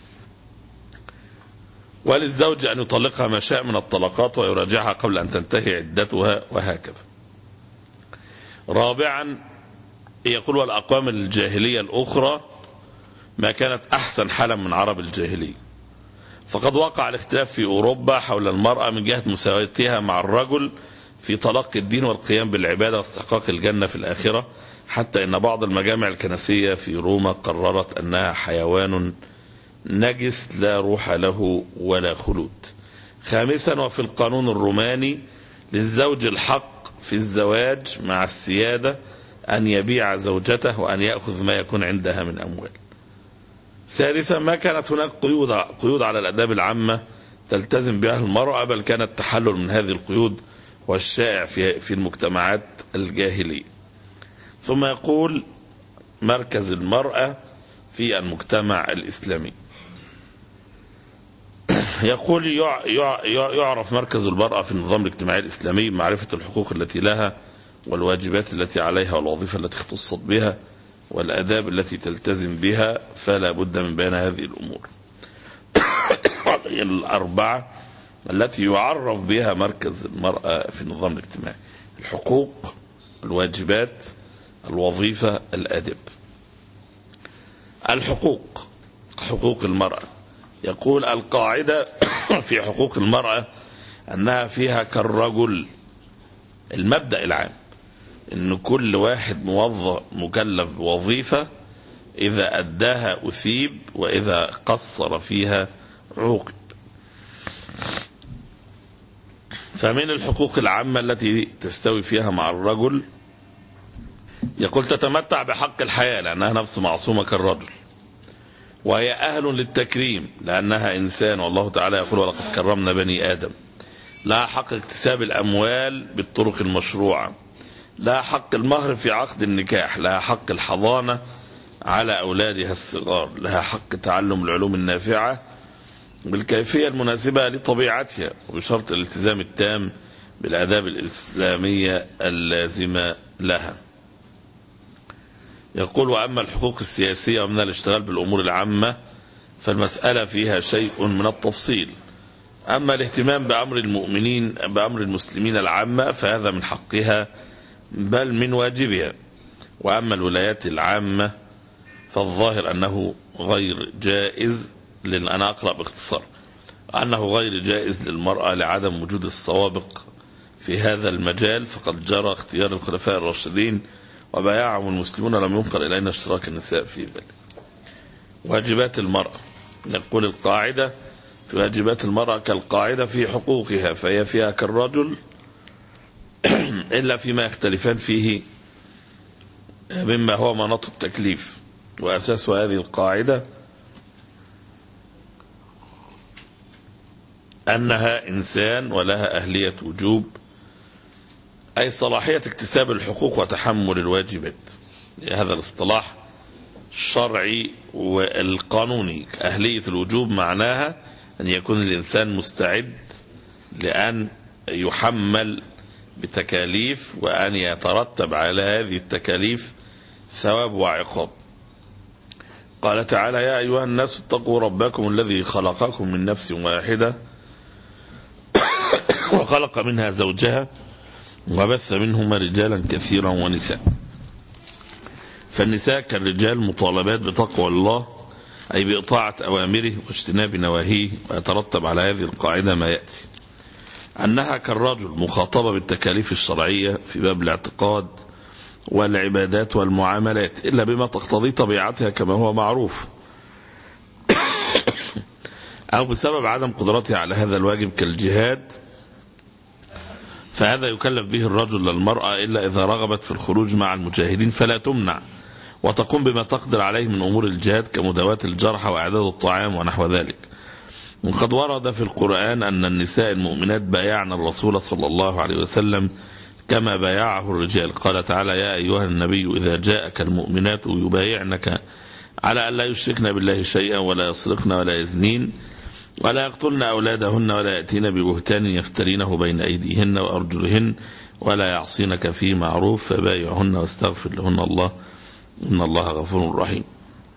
وللزوج أن يطلقها ما شاء من الطلقات ويراجعها قبل أن تنتهي عدتها وهكذا رابعا يقول والأقوام الجاهلية الأخرى ما كانت أحسن حالا من عرب الجاهلية فقد وقع الاختلاف في أوروبا حول المرأة من جهة مساواتها مع الرجل في تلقي الدين والقيام بالعبادة واستحقاق الجنة في الآخرة حتى إن بعض المجامع الكنسية في روما قررت أنها حيوان نجس لا روح له ولا خلود خامسا وفي القانون الروماني للزوج الحق في الزواج مع السيادة أن يبيع زوجته وأن يأخذ ما يكون عندها من أموال سادسا ما كانت هناك قيود قيود على الآداب العامة تلتزم بها المرأة بل كان التحلل من هذه القيود والشائع في في المجتمعات الجاهلية ثم يقول مركز المرأة في المجتمع الإسلامي يقول يعرف مركز المرأة في النظام الاجتماعي الإسلامي معرفة الحقوق التي لها والواجبات التي عليها والوظيفة التي اختصت بها والآداب التي تلتزم بها فلا بد من بيان هذه الأمور الأربعة التي يعرف بها مركز المرأة في النظام الاجتماعي الحقوق الواجبات الوظيفة الأدب الحقوق حقوق المرأة يقول القاعدة في حقوق المرأة أنها فيها كالرجل المبدأ العام أن كل واحد موظف مكلف بوظيفة إذا أداها أثيب وإذا قصر فيها عوقب فمن الحقوق العامة التي تستوي فيها مع الرجل يقول تتمتع بحق الحياة لأنها نفس معصومة كالرجل وهي أهل للتكريم لأنها إنسان والله تعالى يقول ولقد كرمنا بني آدم لا حق اكتساب الأموال بالطرق المشروعة لا حق المهر في عقد النكاح لها حق الحضانة على أولادها الصغار لها حق تعلم العلوم النافعة بالكيفية المناسبة لطبيعتها وبشرط الالتزام التام بالآداب الإسلامية اللازمة لها يقول وأما الحقوق السياسية ومن الاشتغال بالأمور العامة فالمسألة فيها شيء من التفصيل أما الاهتمام بأمر المؤمنين بأمر المسلمين العامة فهذا من حقها بل من واجبها وأما الولايات العامة فالظاهر أنه غير جائز لأن أنا أقرأ باختصار أنه غير جائز للمرأة لعدم وجود السوابق في هذا المجال فقد جرى اختيار الخلفاء الراشدين وبايعهم المسلمون لم ينقل إلينا اشتراك النساء في ذلك واجبات المرأة نقول القاعدة في واجبات المرأة كالقاعدة في حقوقها فهي فيها كالرجل إلا فيما يختلفان فيه مما هو مناط التكليف وأساس هذه القاعدة أنها إنسان ولها أهلية وجوب أي صلاحية اكتساب الحقوق وتحمل الواجبات هذا الاصطلاح الشرعي والقانوني أهلية الوجوب معناها أن يكون الإنسان مستعد لأن يحمل بتكاليف وأن يترتب على هذه التكاليف ثواب وعقاب قال تعالى يا أيها الناس اتقوا ربكم الذي خلقكم من نفس واحدة وخلق منها زوجها وبث منهما رجالا كثيرا ونساء فالنساء كالرجال مطالبات بتقوى الله أي بإطاعة أوامره واجتناب نواهيه ويترتب على هذه القاعدة ما يأتي أنها كالرجل مخاطبة بالتكاليف الشرعية في باب الاعتقاد والعبادات والمعاملات إلا بما تقتضي طبيعتها كما هو معروف أو بسبب عدم قدرتها على هذا الواجب كالجهاد فهذا يكلف به الرجل للمرأة إلا إذا رغبت في الخروج مع المجاهدين فلا تمنع وتقوم بما تقدر عليه من أمور الجهاد كمداواة الجرحى وإعداد الطعام ونحو ذلك وقد ورد في القرآن أن النساء المؤمنات بايعن الرسول صلى الله عليه وسلم كما بايعه الرجال قال تعالى يا أيها النبي إذا جاءك المؤمنات يبايعنك على أن لا يشركن بالله شيئا ولا يسرقن ولا يزنين ولا يقتلن أولادهن ولا يأتين ببهتان يفترينه بين أيديهن وأرجلهن ولا يعصينك في معروف فبايعهن واستغفر لهن الله إن الله غفور رحيم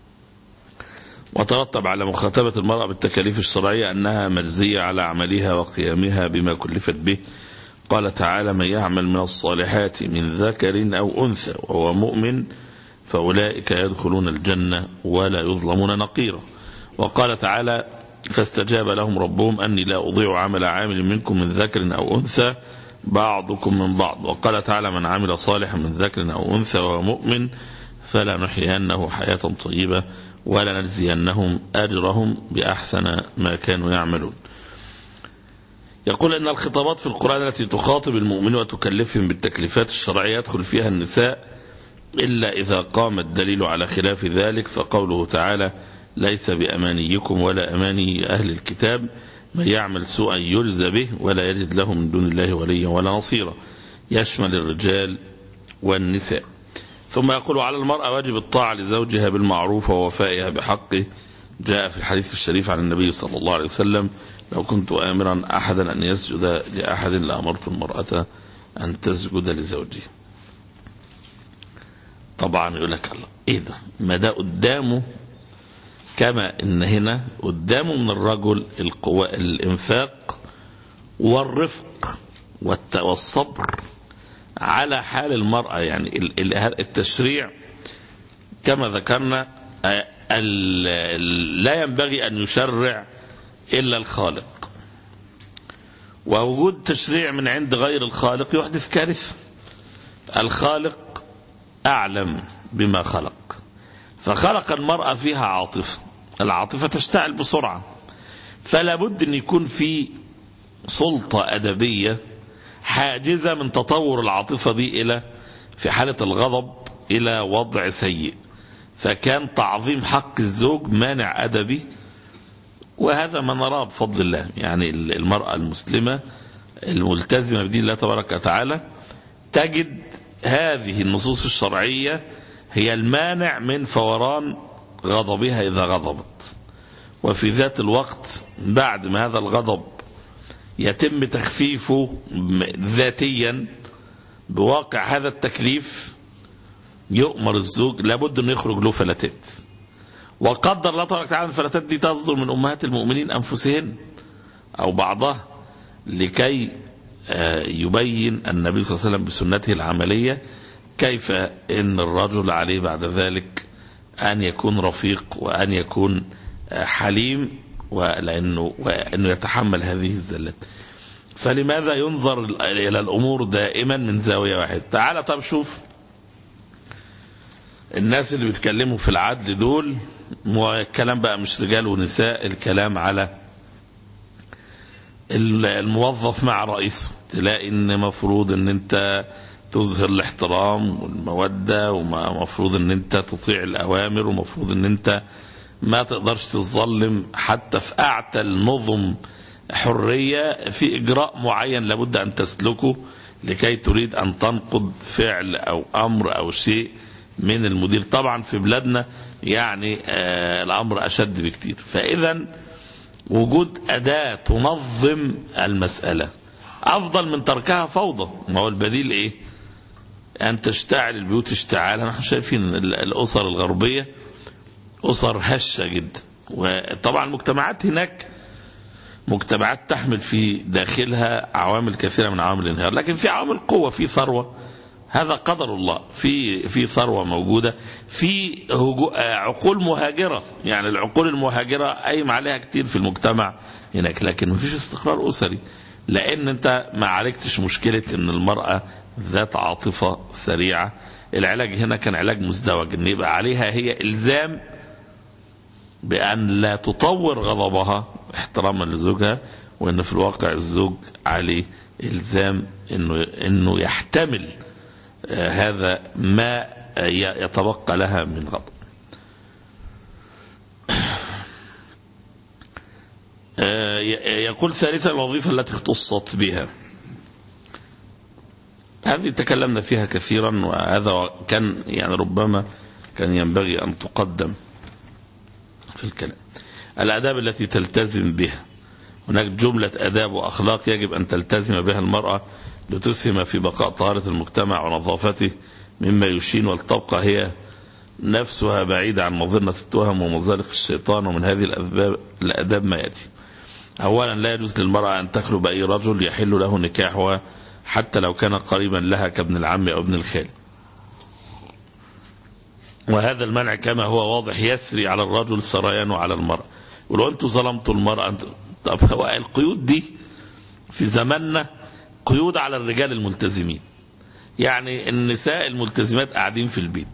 وترتب على مخاطبة المرأة بالتكاليف الشرعية أنها مجزية على عملها وقيامها بما كلفت به قال تعالى من يعمل من الصالحات من ذكر أو أنثى وهو مؤمن فأولئك يدخلون الجنة ولا يظلمون نقيرا وقال تعالى فاستجاب لهم ربهم أني لا أضيع عمل عامل منكم من ذكر أو أنثى بعضكم من بعض وقال تعالى من عمل صالحا من ذكر أو أنثى وهو مؤمن فلا نحيينه حياة طيبة ولا نجزينهم أجرهم بأحسن ما كانوا يعملون يقول ان الخطابات في القرآن التي تخاطب المؤمنين وتكلفهم بالتكليفات الشرعية يدخل فيها النساء إلا إذا قام الدليل على خلاف ذلك فقوله تعالى ليس بأمانيكم ولا أماني أهل الكتاب من يعمل سوءا يجزى به ولا يجد له من دون الله وليا ولا نصيرا يشمل الرجال والنساء ثم يقول على المرأة واجب الطاعة لزوجها بالمعروف ووفائها بحقه جاء في الحديث الشريف عن النبي صلى الله عليه وسلم لو كنت آمرا أحدا أن يسجد لأحد لأمرت المرأة أن تسجد لزوجها طبعا يقول لك الله ايه ده ما ده قدامه كما ان هنا قدامه من الرجل القوى الانفاق والرفق والت- والصبر على حال المرأة يعني ال- ال- التشريع كما ذكرنا آه، ال- ال- لا ينبغي أن يشرع إلا الخالق ووجود تشريع من عند غير الخالق يحدث كارثة الخالق أعلم بما خلق فخلق المرأة فيها عاطفة العاطفة تشتعل بسرعة فلا بد أن يكون في سلطة أدبية حاجزة من تطور العاطفة دي إلى في حالة الغضب إلى وضع سيء فكان تعظيم حق الزوج مانع أدبي وهذا ما نراه بفضل الله يعني المرأة المسلمة الملتزمة بدين الله تبارك وتعالى تجد هذه النصوص الشرعية هي المانع من فوران غضبها إذا غضبت وفي ذات الوقت بعد ما هذا الغضب يتم تخفيفه ذاتيا بواقع هذا التكليف يؤمر الزوج لابد انه يخرج له فلتات وقدر الله تبارك وتعالى الفلتات دي تصدر من امهات المؤمنين انفسهن او بعضها لكي يبين النبي صلى الله عليه وسلم بسنته العمليه كيف ان الرجل عليه بعد ذلك ان يكون رفيق وان يكون حليم ولانه وانه يتحمل هذه الزلات فلماذا ينظر الى الامور دائما من زاويه واحده تعال طب شوف الناس اللي بيتكلموا في العدل دول الكلام بقى مش رجال ونساء الكلام على الموظف مع رئيسه تلاقي ان مفروض ان انت تظهر الاحترام والمودة ومفروض ان انت تطيع الاوامر ومفروض ان انت ما تقدرش تظلم حتى في اعتى النظم حرية في اجراء معين لابد ان تسلكه لكي تريد ان تنقض فعل او امر او شيء من المدير طبعا في بلادنا يعني آه الامر اشد بكتير فاذا وجود اداة تنظم المسألة افضل من تركها فوضى ما هو البديل ايه ان تشتعل البيوت اشتعالا نحن شايفين الاسر الغربية اسر هشة جدا وطبعا المجتمعات هناك مجتمعات تحمل في داخلها عوامل كثيرة من عوامل الانهيار لكن في عوامل قوة في ثروة هذا قدر الله في في ثروة موجودة في عقول مهاجرة يعني العقول المهاجرة قايم عليها كتير في المجتمع هناك لكن مفيش استقرار أسري لأن أنت ما عالجتش مشكلة أن المرأة ذات عاطفة سريعة العلاج هنا كان علاج مزدوج أن يبقى عليها هي إلزام بأن لا تطور غضبها احتراما لزوجها وأن في الواقع الزوج عليه إلزام أنه, إنه يحتمل هذا ما يتبقى لها من غضب يقول ثالثا الوظيفة التي اختصت بها هذه تكلمنا فيها كثيرا وهذا كان يعني ربما كان ينبغي أن تقدم في الكلام الآداب التي تلتزم بها هناك جملة آداب وأخلاق يجب أن تلتزم بها المرأة لتسهم في بقاء طهارة المجتمع ونظافته مما يشين ولتبقى هي نفسها بعيدة عن مظنة التهم ومزالق الشيطان ومن هذه الأسباب الأداب ما يأتي أولا لا يجوز للمرأة أن تخلو بأي رجل يحل له نكاحها حتى لو كان قريبا لها كابن العم أو ابن الخال وهذا المنع كما هو واضح يسري على الرجل سريان على المرأة ولو أنتم ظلمتوا المرأة أنتم طب هو القيود دي في زماننا قيود على الرجال الملتزمين يعني النساء الملتزمات قاعدين في البيت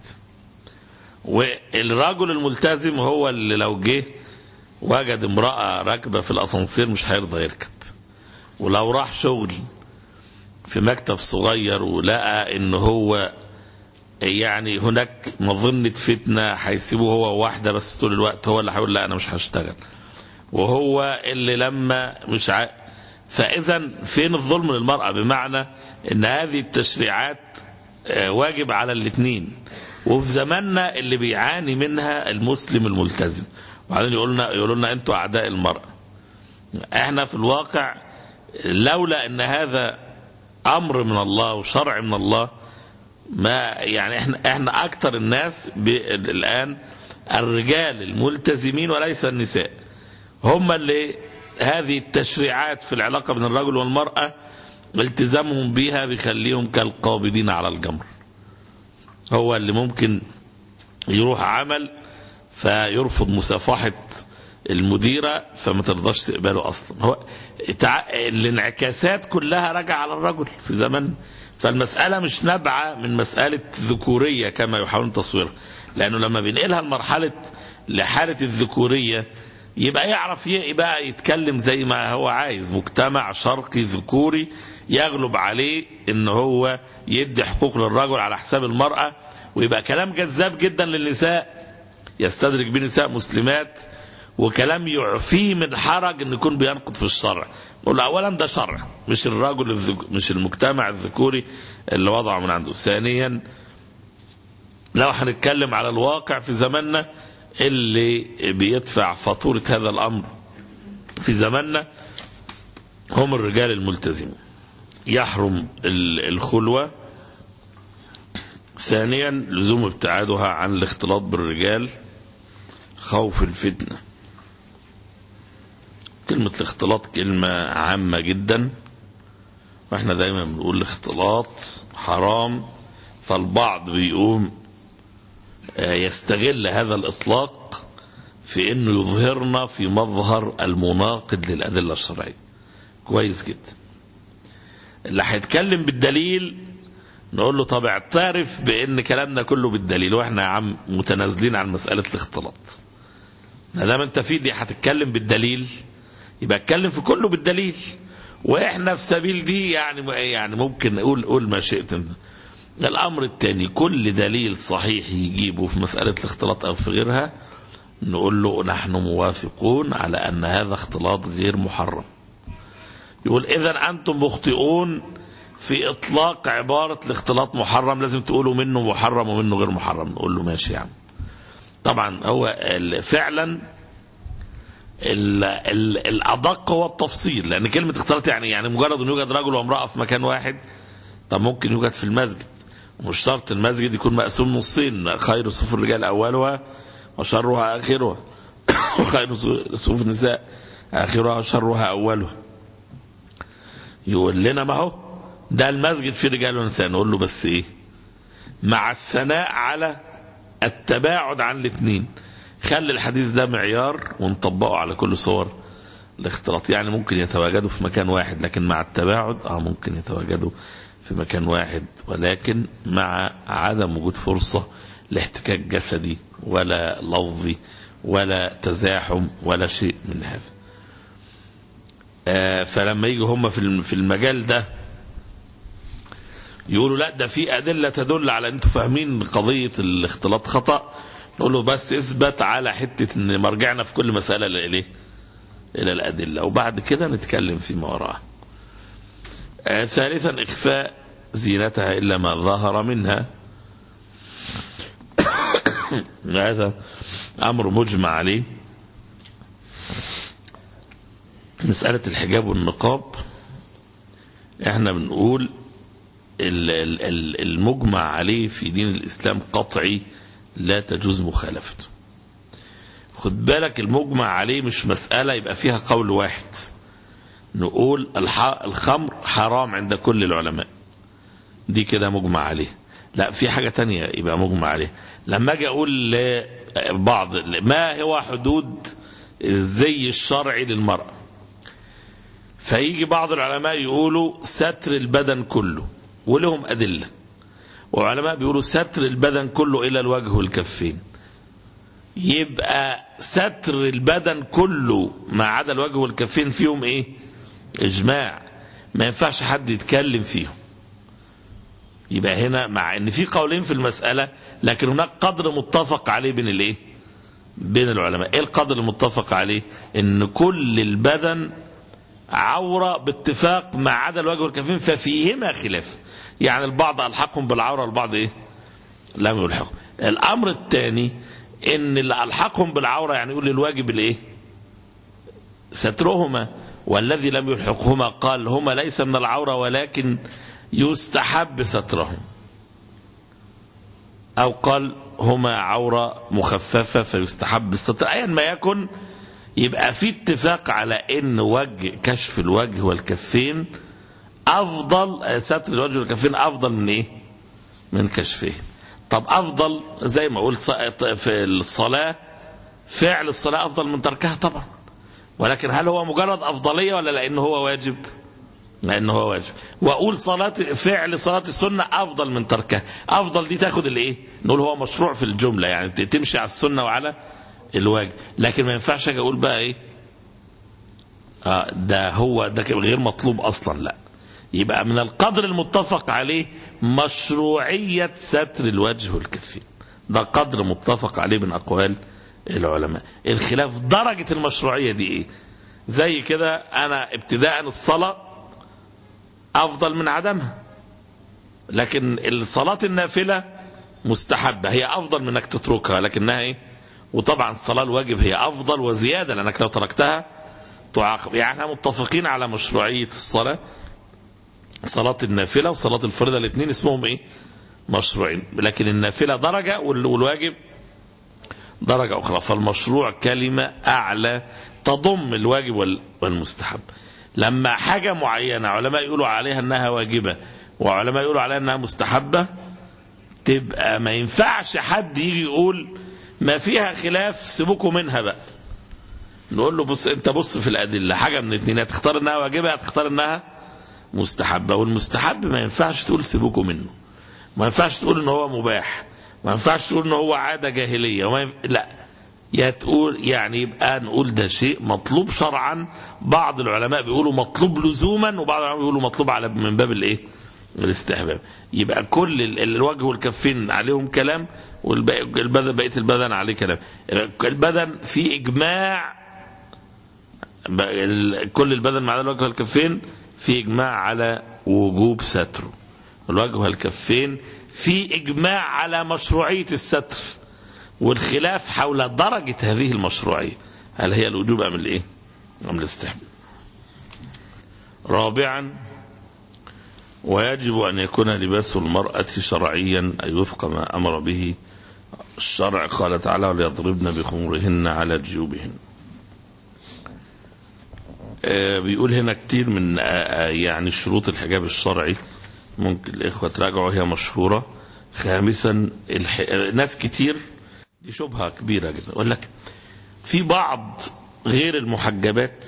والرجل الملتزم هو اللي لو جه وجد امرأة راكبة في الأسانسير مش هيرضى يركب ولو راح شغل في مكتب صغير ولقى ان هو يعني هناك مظنة فتنة هيسيبه هو واحدة بس طول الوقت هو اللي هيقول لا انا مش هشتغل وهو اللي لما مش ع... فاذا فين الظلم للمرأة بمعنى ان هذه التشريعات آه، واجب على الاثنين وفي زماننا اللي بيعاني منها المسلم الملتزم وبعدين يقولنا يقولوا لنا انتوا اعداء المرأة احنا في الواقع لولا ان هذا امر من الله وشرع من الله ما يعني احنا احنا اكثر الناس ب- الان الرجال الملتزمين وليس النساء هم اللي هذه التشريعات في العلاقه بين الرجل والمراه التزامهم بها بيخليهم كالقابضين على الجمر هو اللي ممكن يروح عمل فيرفض مسافحه المديره فما ترضاش تقبله اصلا هو تع... الانعكاسات كلها راجعه على الرجل في زمن فالمساله مش نابعه من مساله ذكوريه كما يحاولون تصويرها لانه لما بينقلها لمرحله لحاله الذكوريه يبقى يعرف يبقى يتكلم زي ما هو عايز مجتمع شرقي ذكوري يغلب عليه ان هو يدي حقوق للرجل على حساب المراه ويبقى كلام جذاب جدا للنساء يستدرك به نساء مسلمات وكلام يعفيه من حرج ان يكون بينقض في الشرع نقول له اولا ده شرع مش الرجل الذك... مش المجتمع الذكوري اللي وضعه من عنده ثانيا لو هنتكلم على الواقع في زماننا اللي بيدفع فاتورة هذا الامر في زماننا هم الرجال الملتزمين يحرم ال- الخلوة ثانيا لزوم ابتعادها عن الاختلاط بالرجال خوف الفتنه كلمة الاختلاط كلمة عامة جدا واحنا دايما بنقول الاختلاط حرام فالبعض بيقوم آه، يستغل هذا الإطلاق في انه يظهرنا في مظهر المناقض للأدلة الشرعية كويس جدا اللي هيتكلم بالدليل نقول له طب اعترف بان كلامنا كله بالدليل واحنا يا عم متنازلين عن مسألة الاختلاط ما دام انت في دي هتتكلم بالدليل يبقى اتكلم في كله بالدليل واحنا في سبيل دي يعني يعني ممكن نقول قول ما شئت انت. الامر الثاني كل دليل صحيح يجيبه في مساله الاختلاط او في غيرها نقول له نحن موافقون على ان هذا اختلاط غير محرم يقول اذا انتم مخطئون في اطلاق عباره الاختلاط محرم لازم تقولوا منه محرم ومنه غير محرم نقول له ماشي يا عم طبعا هو ال- فعلا ال ال الادق هو التفصيل لان كلمه اختلاط يعني يعني مجرد ان يوجد رجل وامراه في مكان واحد طب ممكن يوجد في المسجد مش شرط المسجد يكون مقسوم نصين خير صفوف الرجال اولها وشرها اخرها وخير صفوف النساء اخرها وشرها اولها يقول لنا ما هو ده المسجد فيه رجال ونساء نقول له بس ايه مع الثناء على التباعد عن الاثنين خلي الحديث ده معيار ونطبقه على كل صور الاختلاط يعني ممكن يتواجدوا في مكان واحد لكن مع التباعد اه ممكن يتواجدوا في مكان واحد ولكن مع عدم وجود فرصة لاحتكاك جسدي ولا لفظي ولا تزاحم ولا شيء من هذا آه فلما يجوا هم في الم- في المجال ده يقولوا لا ده في أدلة تدل على أنتوا فاهمين قضية الاختلاط خطأ نقول له بس اثبت على حتة ان مرجعنا في كل مسألة لإليه إلى الأدلة وبعد كده نتكلم فيما وراءها آه ثالثا إخفاء زينتها إلا ما ظهر منها هذا أمر مجمع عليه مسألة الحجاب والنقاب احنا بنقول ال- ال- ال- المجمع عليه في دين الإسلام قطعي لا تجوز مخالفته خد بالك المجمع عليه مش مسألة يبقى فيها قول واحد نقول الح- الخمر حرام عند كل العلماء دي كده مجمع عليه لا في حاجة تانية يبقى مجمع عليه لما اجي اقول لبعض ما هو حدود الزي الشرعي للمرأة فيجي بعض العلماء يقولوا ستر البدن كله ولهم أدلة وعلماء بيقولوا ستر البدن كله إلى الوجه والكفين يبقى ستر البدن كله ما عدا الوجه والكفين فيهم ايه اجماع ما ينفعش حد يتكلم فيهم يبقى هنا مع ان في قولين في المسألة لكن هناك قدر متفق عليه بين الايه بين العلماء ايه القدر المتفق عليه ان كل البدن عورة باتفاق ما عدا الوجه والكفين ففيهما خلاف يعني البعض ألحقهم بالعورة والبعض ايه لم يلحقهم الامر الثاني ان اللي ألحقهم بالعورة يعني يقول الواجب الايه سترهما والذي لم يلحقهما قال هما ليس من العورة ولكن يستحب سترهم أو قال هما عورة مخففة فيستحب الستر أيا ما يكن يبقى في اتفاق على ان وجه كشف الوجه والكفين افضل ستر الوجه والكفين افضل من ايه من كشفه طب افضل زي ما قلت في الصلاة فعل الصلاة افضل من تركها طبعا ولكن هل هو مجرد افضلية ولا لانه هو واجب لانه هو واجب واقول صلاة فعل صلاة السنة افضل من تركها افضل دي تاخد الايه نقول هو مشروع في الجملة يعني تمشي على السنة وعلى الواجب لكن ما ينفعش اجي اقول بقى ايه آه ده هو ده غير مطلوب اصلا لا يبقى من القدر المتفق عليه مشروعية ستر الوجه والكفين ده قدر متفق عليه من اقوال العلماء الخلاف درجة المشروعية دي ايه زي كده انا ابتداء الصلاة افضل من عدمها لكن الصلاة النافلة مستحبة هي افضل من انك تتركها لكنها ايه وطبعا الصلاة الواجب هي أفضل وزيادة لأنك لو تركتها تعاقب يعني احنا متفقين على مشروعية الصلاة صلاة النافلة وصلاة الفريضة الاثنين اسمهم ايه مشروعين لكن النافلة درجة والواجب درجة أخرى فالمشروع كلمة أعلى تضم الواجب والمستحب لما حاجة معينة علماء يقولوا عليها أنها واجبة وعلماء يقولوا عليها أنها مستحبة تبقى ما ينفعش حد يجي يقول ما فيها خلاف سيبوكوا منها بقى نقول له بص انت بص في الادله حاجه من الاثنين هتختار انها واجبه هتختار انها مستحبه والمستحب ما ينفعش تقول سيبوكوا منه ما ينفعش تقول ان هو مباح ما ينفعش تقول ان هو عاده جاهليه وما ينف... لا يا تقول يعني يبقى نقول ده شيء مطلوب شرعا بعض العلماء بيقولوا مطلوب لزوما وبعض العلماء بيقولوا مطلوب على من باب الايه الاستحباب يبقى كل الوجه والكفين عليهم كلام والبدن بقيه البدن عليه كلام البدن في اجماع كل البدن مع الوجه والكفين في اجماع على وجوب ستره الوجه والكفين في اجماع على مشروعيه الستر والخلاف حول درجه هذه المشروعيه هل هي الوجوب ام الايه ام الاستحباب رابعا ويجب أن يكون لباس المرأة شرعيا أي وفق ما أمر به الشرع قال تعالى وليضربن بخمرهن على جيوبهن بيقول هنا كتير من يعني شروط الحجاب الشرعي ممكن الإخوة تراجعوا هي مشهورة خامسا الح... ناس كتير دي شبهة كبيرة جدا يقول لك في بعض غير المحجبات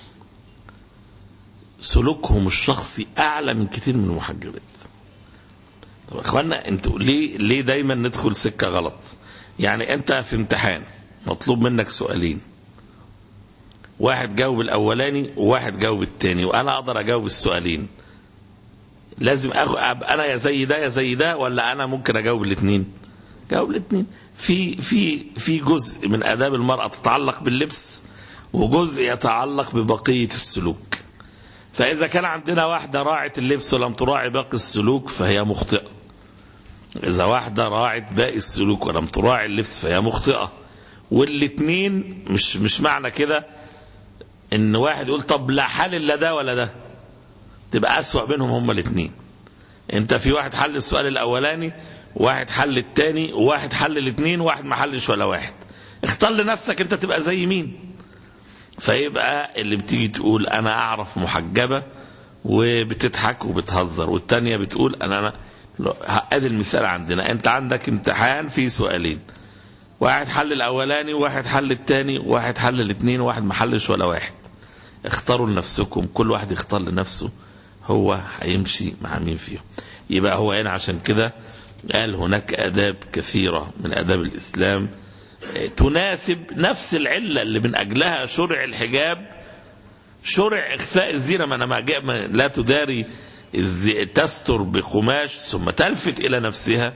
سلوكهم الشخصي اعلى من كتير من المحجبات طب اخوانا انتوا ليه ليه دايما ندخل سكه غلط يعني انت في امتحان مطلوب منك سؤالين واحد جاوب الاولاني وواحد جاوب الثاني وانا اقدر اجاوب السؤالين لازم ابقى انا يا زي ده يا زي ده ولا انا ممكن اجاوب الاثنين جاوب الاثنين في في في جزء من اداب المراه تتعلق باللبس وجزء يتعلق ببقيه السلوك فإذا كان عندنا واحدة راعت اللبس ولم تراعي باقي السلوك فهي مخطئة إذا واحدة راعت باقي السلوك ولم تراعي اللبس فهي مخطئة والاثنين مش مش معنى كده ان واحد يقول طب لا حل الا ده ولا ده تبقى اسوأ بينهم هما الاثنين انت في واحد حل السؤال الاولاني وواحد حل الثاني وواحد حل الاثنين وواحد ما حلش ولا واحد اختار لنفسك انت تبقى زي مين فيبقى اللي بتيجي تقول انا اعرف محجبه وبتضحك وبتهزر والتانية بتقول انا انا ادي المثال عندنا انت عندك امتحان فيه سؤالين واحد حل الاولاني وواحد حل الثاني وواحد حل الاثنين وواحد ما حلش ولا واحد اختاروا لنفسكم كل واحد يختار لنفسه هو هيمشي مع مين فيهم يبقى هو هنا عشان كده قال هناك اداب كثيره من اداب الاسلام تناسب نفس العلة اللي من أجلها شرع الحجاب شرع إخفاء الزينة ما أنا ما جاء ما لا تداري الزي- تستر بقماش ثم تلفت إلى نفسها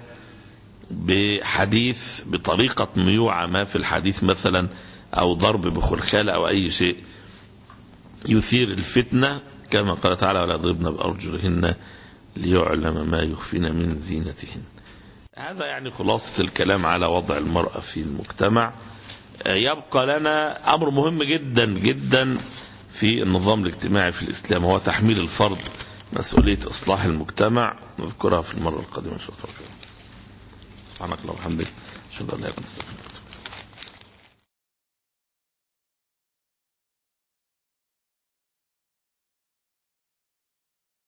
بحديث بطريقة ميوعة ما في الحديث مثلا أو ضرب بخلخالة أو أي شيء يثير الفتنة كما قال تعالى ولا يضربن بأرجلهن ليعلم ما يخفين من زينتهن هذا يعني خلاصة الكلام على وضع المرأة في المجتمع آه، يبقى لنا أمر مهم جدا جدا في النظام الاجتماعي في الإسلام هو تحميل الفرد مسؤولية إصلاح المجتمع نذكرها في المرة القادمة إن شاء الله سبحانك اللهم وبحمدك أشهد أن لا إله إلا أنت أستغفرك